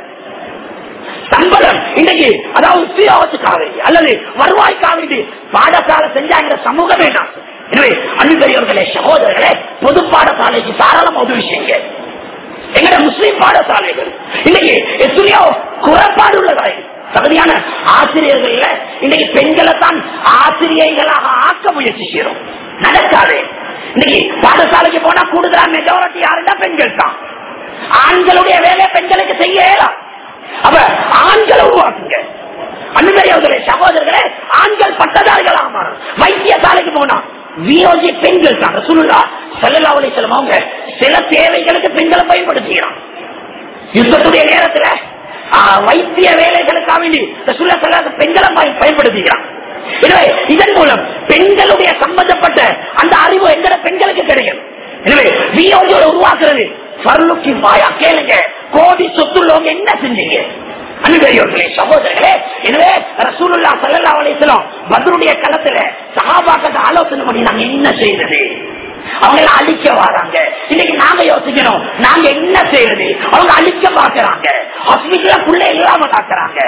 சம்பளம் இன்னைக்கு அதாவது சுயோகத்துக்காக அல்லது வருவாய்க்காக பாடசாலை செஞ்சாங்கிற சமூகம் வேண்டாம் எனவே அன்பெரியவர்களே சகோதரர்களே பொது பாடசாலைக்கு தாராளம் உதவி செய்யுங்க எங்கட முஸ்லீம் பாடசாலைகள் இன்னைக்கு எத்தனையோ குறைபாடு உள்ளதாய் தகுதியான ஆசிரியர்கள் இன்னைக்கு பெண்களை தான் ஆசிரியர்களாக ஆக்க முயற்சி செய்யறோம் நடக்காது இன்னைக்கு பாடசாலைக்கு போனா கூடுதலா மெஜாரிட்டி யாருன்னா பெண்கள் தான் ஆண்களுடைய வேலையை பெண்களுக்கு செய்ய இயலாம் அப்ப ஆண்களை உருவாக்குங்க அன்பர்களே சகோதரர்களே ஆண்கள் பட்டதாரிகளாக மாறும் வைத்தியசாலைக்கு போனா வியோஜி பெண்கள் தான் சுருளா செல்லலாவளி செல்லும் அவங்க சில தேவைகளுக்கு பெண்களை பயன்படுத்துகிறான் யுத்தத்துடைய நேரத்துல வைத்திய வேலைகளுக்காக வேண்டி சுல்ல செல்ல பெண்களை பயன்படுத்துகிறான் எனவே இதன் மூலம் பெண்களுடைய சம்பந்தப்பட்ட அந்த அறிவு எங்கட பெண்களுக்கு கிடைக்கும் எனவே வியோஜியோட உருவாக்குறது பர்லுக்கி மாயா கேளுங்க கோடி சொத்துள்ளவங்க என்ன செஞ்சீங்க அன்பெரியவர்களே சகோதரர்களே எனவே ரசூலுல்லா சல்லா அலிஸ்லாம் பத்ருடைய களத்துல சகாபாக்கத்தை ஆலோசனை பண்ணி நாங்க என்ன செய்யறது அவங்க அழிக்க வராங்க இன்னைக்கு நாங்க யோசிக்கணும் நாங்க என்ன செய்யறது அவங்க அழிக்க பாக்குறாங்க ஹாஸ்பிட்டல்ல புள்ள இல்லாம காக்குறாங்க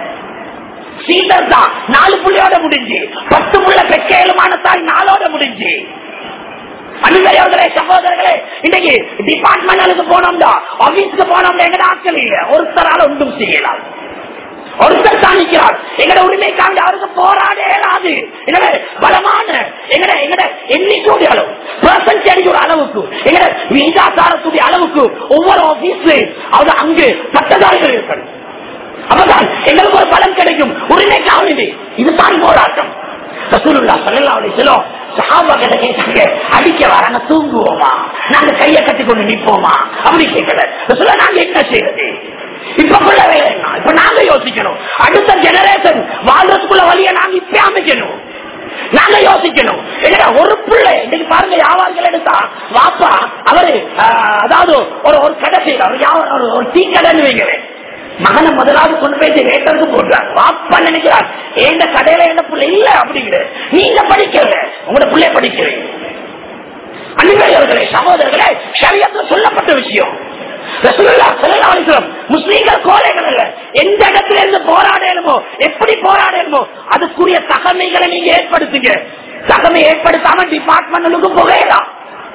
சீதர் தான் நாலு புள்ளையோட முடிஞ்சு பத்து புள்ள பெக்கேலுமான தாய் நாளோட முடிஞ்சு அன்பர்களே சகோதரர்களே இன்னைக்கு டிபார்ட்மெண்டலுக்கு போனோம்டா ஆபீஸ்க்கு போனோம்டா எங்கட ஆட்கள் இல்ல ஒருத்தரால ஒன்றும் செய்யலாம் ஒருத்தர் தான் நிற்கிறார் எங்கட உரிமைக்காக அவருக்கு போராட இயலாது எனவே பலமான எங்கட எங்கட எண்ணிக்கையுடைய அளவு பெர்சன்டேஜ் ஒரு அளவுக்கு எங்கட விகிதாசாரத்துடைய அளவுக்கு ஒவ்வொரு ஆபீஸ்லயும் அது அங்கு பட்டதாரிகள் இருக்கணும் அப்பதான் எங்களுக்கு ஒரு பலம் கிடைக்கும் உரிமைக்காக வேண்டி இதுதான் போராட்டம் ரசூலுல்லா சல்லல்லாஹு அலைஹி வஸல்லம் சஹாபா கிட்ட கேட்டாங்க அடிக்க வராங்க தூங்குவோமா நாங்க கைய கட்டி கொண்டு நிப்போமா அப்படி கேட்கல ரசூலா நாங்க என்ன செய்யறது இப்ப பிள்ள வேலை என்ன? இப்ப நாங்க யோசிக்கணும் அடுத்த ஜெனரேஷன் வாழ்றதுக்குள்ள வழியை நாங்க இப்ப அமைக்கணும் நாங்க யோசிக்கணும் இல்லையா ஒரு பிள்ளை இன்னைக்கு பாருங்க வியாபாரிகள் எடுத்தா வாப்பா அவரு ஆஹ், அதாவது ஒரு ஒரு கடை செய்யறார் ஒரு வியாபாரம், ஒரு- ஒரு டீ கடைன்னு வைங்களேன் மகனை முதலாவது கொண்டு போய் ரேட்டருக்கு போடுறார் வாப்பா நினைக்கிறார் எந்த கடையில என்ன பிள்ளை இல்ல அப்படிங்கிற நீங்க படிக்கல உங்களோட பிள்ளை படிக்கிறேன் அன்பர்களே சகோதரர்களே ஷரியத்துல சொல்லப்பட்ட விஷயம் ரசூலுல்லாஹ் ஸல்லல்லாஹு அலைஹி வஸல்லம் முஸ்லீம்கள் கோழைகள் அல்ல எந்த இடத்துல இருந்து போராடணுமோ எப்படி போராடணுமோ அதுக்குரிய தகமைகளை நீங்க ஏற்படுத்துங்க தகமை ஏற்படுத்தாம டிபார்ட்மெண்ட்டுக்கு புகையலாம்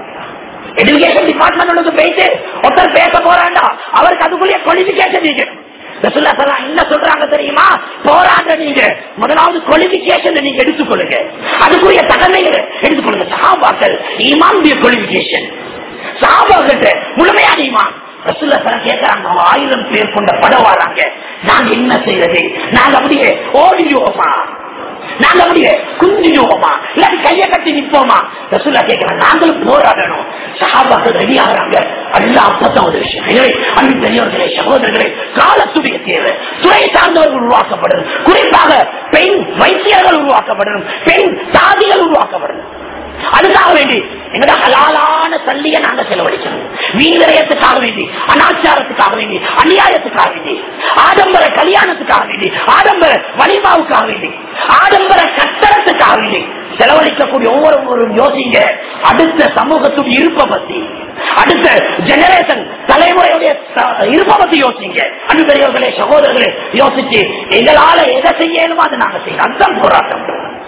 எஜுகேஷன் டிபார்ட்மெண்ட் போயிட்டு ஒருத்தர் பேச போறாண்டா அவருக்கு அதுக்குள்ளே குவாலிபிகேஷன் இருக்கணும் ரசூல்லா ஸல்லல்லாஹு என்ன சொல்றாங்க தெரியுமா போராட நீங்க முதலாவது குவாலிபிகேஷன் நீங்க எடுத்துக்கொள்ளுங்க அதுக்குரிய தகமைகளை எடுத்துக்கொள்ளுங்க சஹாபாக்கள் ஈமானுடைய குவாலிபிகேஷன் சஹாபாக்கிட்ட முழுமையான ஈமான் ரசூல்லா ஸல்லல்லாஹு கேட்கறாங்க ஆயிரம் பேர் கொண்ட படம் வராங்க நாங்க என்ன செய்யறது நாங்க அப்படியே ஓடிடுவோமா நாங்க அப்படியே குஞ்சிடுவோமா இல்லாட்டி கைய கட்டி நிப்போமா ரசூல்லா கேட்கிறேன் நாங்களும் போராடணும் சஹாபாக்கள் ரெடி ஆகிறாங்க அல்லா அப்பதான் ஒரு விஷயம் எனவே அன்பு பெரியவர்களே சகோதரர்களே காலத்துடைய தேவை துறை சார்ந்தவர்கள் உருவாக்கப்படணும் குறிப்பாக பெண் வைத்தியர்கள் உருவாக்கப்படணும் பெண் சாதிகள் உருவாக்கப்படணும் அதுக்காக வேண்டி எங்கட ஹலாலான சல்லிய நாங்க செலவழிக்கணும் வீரயத்துக்காக வேண்டி அனாச்சாரத்துக்காக வேண்டி அநியாயத்துக்காக வேண்டி ஆடம்பர கல்யாணத்துக்காக வேண்டி ஆடம்பர வலிமாவுக்காக வேண்டி ஆடம்பர கட்டடத்துக்காக வேண்டி செலவழிக்கக்கூடிய ஒவ்வொருவரும் யோசிங்க அடுத்த சமூகத்துடைய இருப்பை பத்தி அடுத்த ஜெனரேஷன் தலைமுறையுடைய ச- இருப்பை பத்தி யோசிங்க அன்பர்களே சகோதரர்களே யோசிச்சு எங்களால எதை செய்யணுமோ அதை நாங்க செய்யணும் அதுதான் போராட்டம்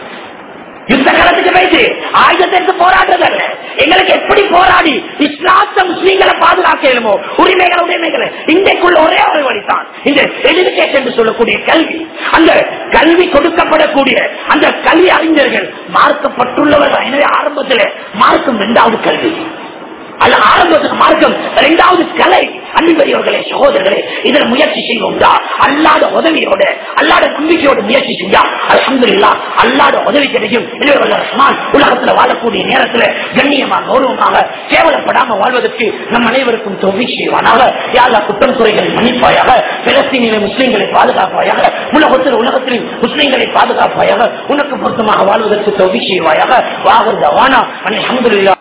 யுத்த களத்துக்கு போயிட்டு ஆயுதத்தை எடுத்து போராடுறது அல்ல எங்களுக்கு எப்படி போராடி இஸ்லாத்த முஸ்லீம்களை பாதுகாக்கலுமோ உரிமைகளை உரிமைகளை இன்றைக்குள்ள ஒரே ஒரு வழிதான் இந்த எஜுகேஷன் என்று சொல்லக்கூடிய கல்வி அந்த கல்வி கொடுக்கப்படக்கூடிய அந்த கல்வி அறிஞர்கள் மார்க்கப்பட்டுள்ளவர்கள் எனவே ஆரம்பத்தில் மார்க்கம் இரண்டாவது கல்வி அல்ல ஆரம்பத்துக்கு மார்க்கம் இரண்டாவது கலை அன்பர்களே சகோதரர்களே இதுல முயற்சி செய்வோம்டா அல்லாத உதவியோட அல்லாத நம்பிக்கையோட முயற்சி செஞ்சா அல்ஹம்துலில்லாஹ் அல்லாத உதவி கிடைக்கும் எனவே வல்ல ரஹ்மான் உலகத்துல வாழக்கூடிய நேரத்துல கண்ணியமாக கௌரவமாக கேவலப்படாம வாழ்வதற்கு நம் அனைவருக்கும் தொகை செய்வானாக யாரா குற்றம் குறைகளை மன்னிப்பாயாக பிலஸ்தீனில முஸ்லீம்களை பாதுகாப்பாயாக உலகத்தில் உலகத்தில் முஸ்லீம்களை பாதுகாப்பாயாக உனக்கு பொருத்தமாக வாழ்வதற்கு தொகை செய்வாயாக வாகர் தவானா அல்ஹம்துலில்லாஹ்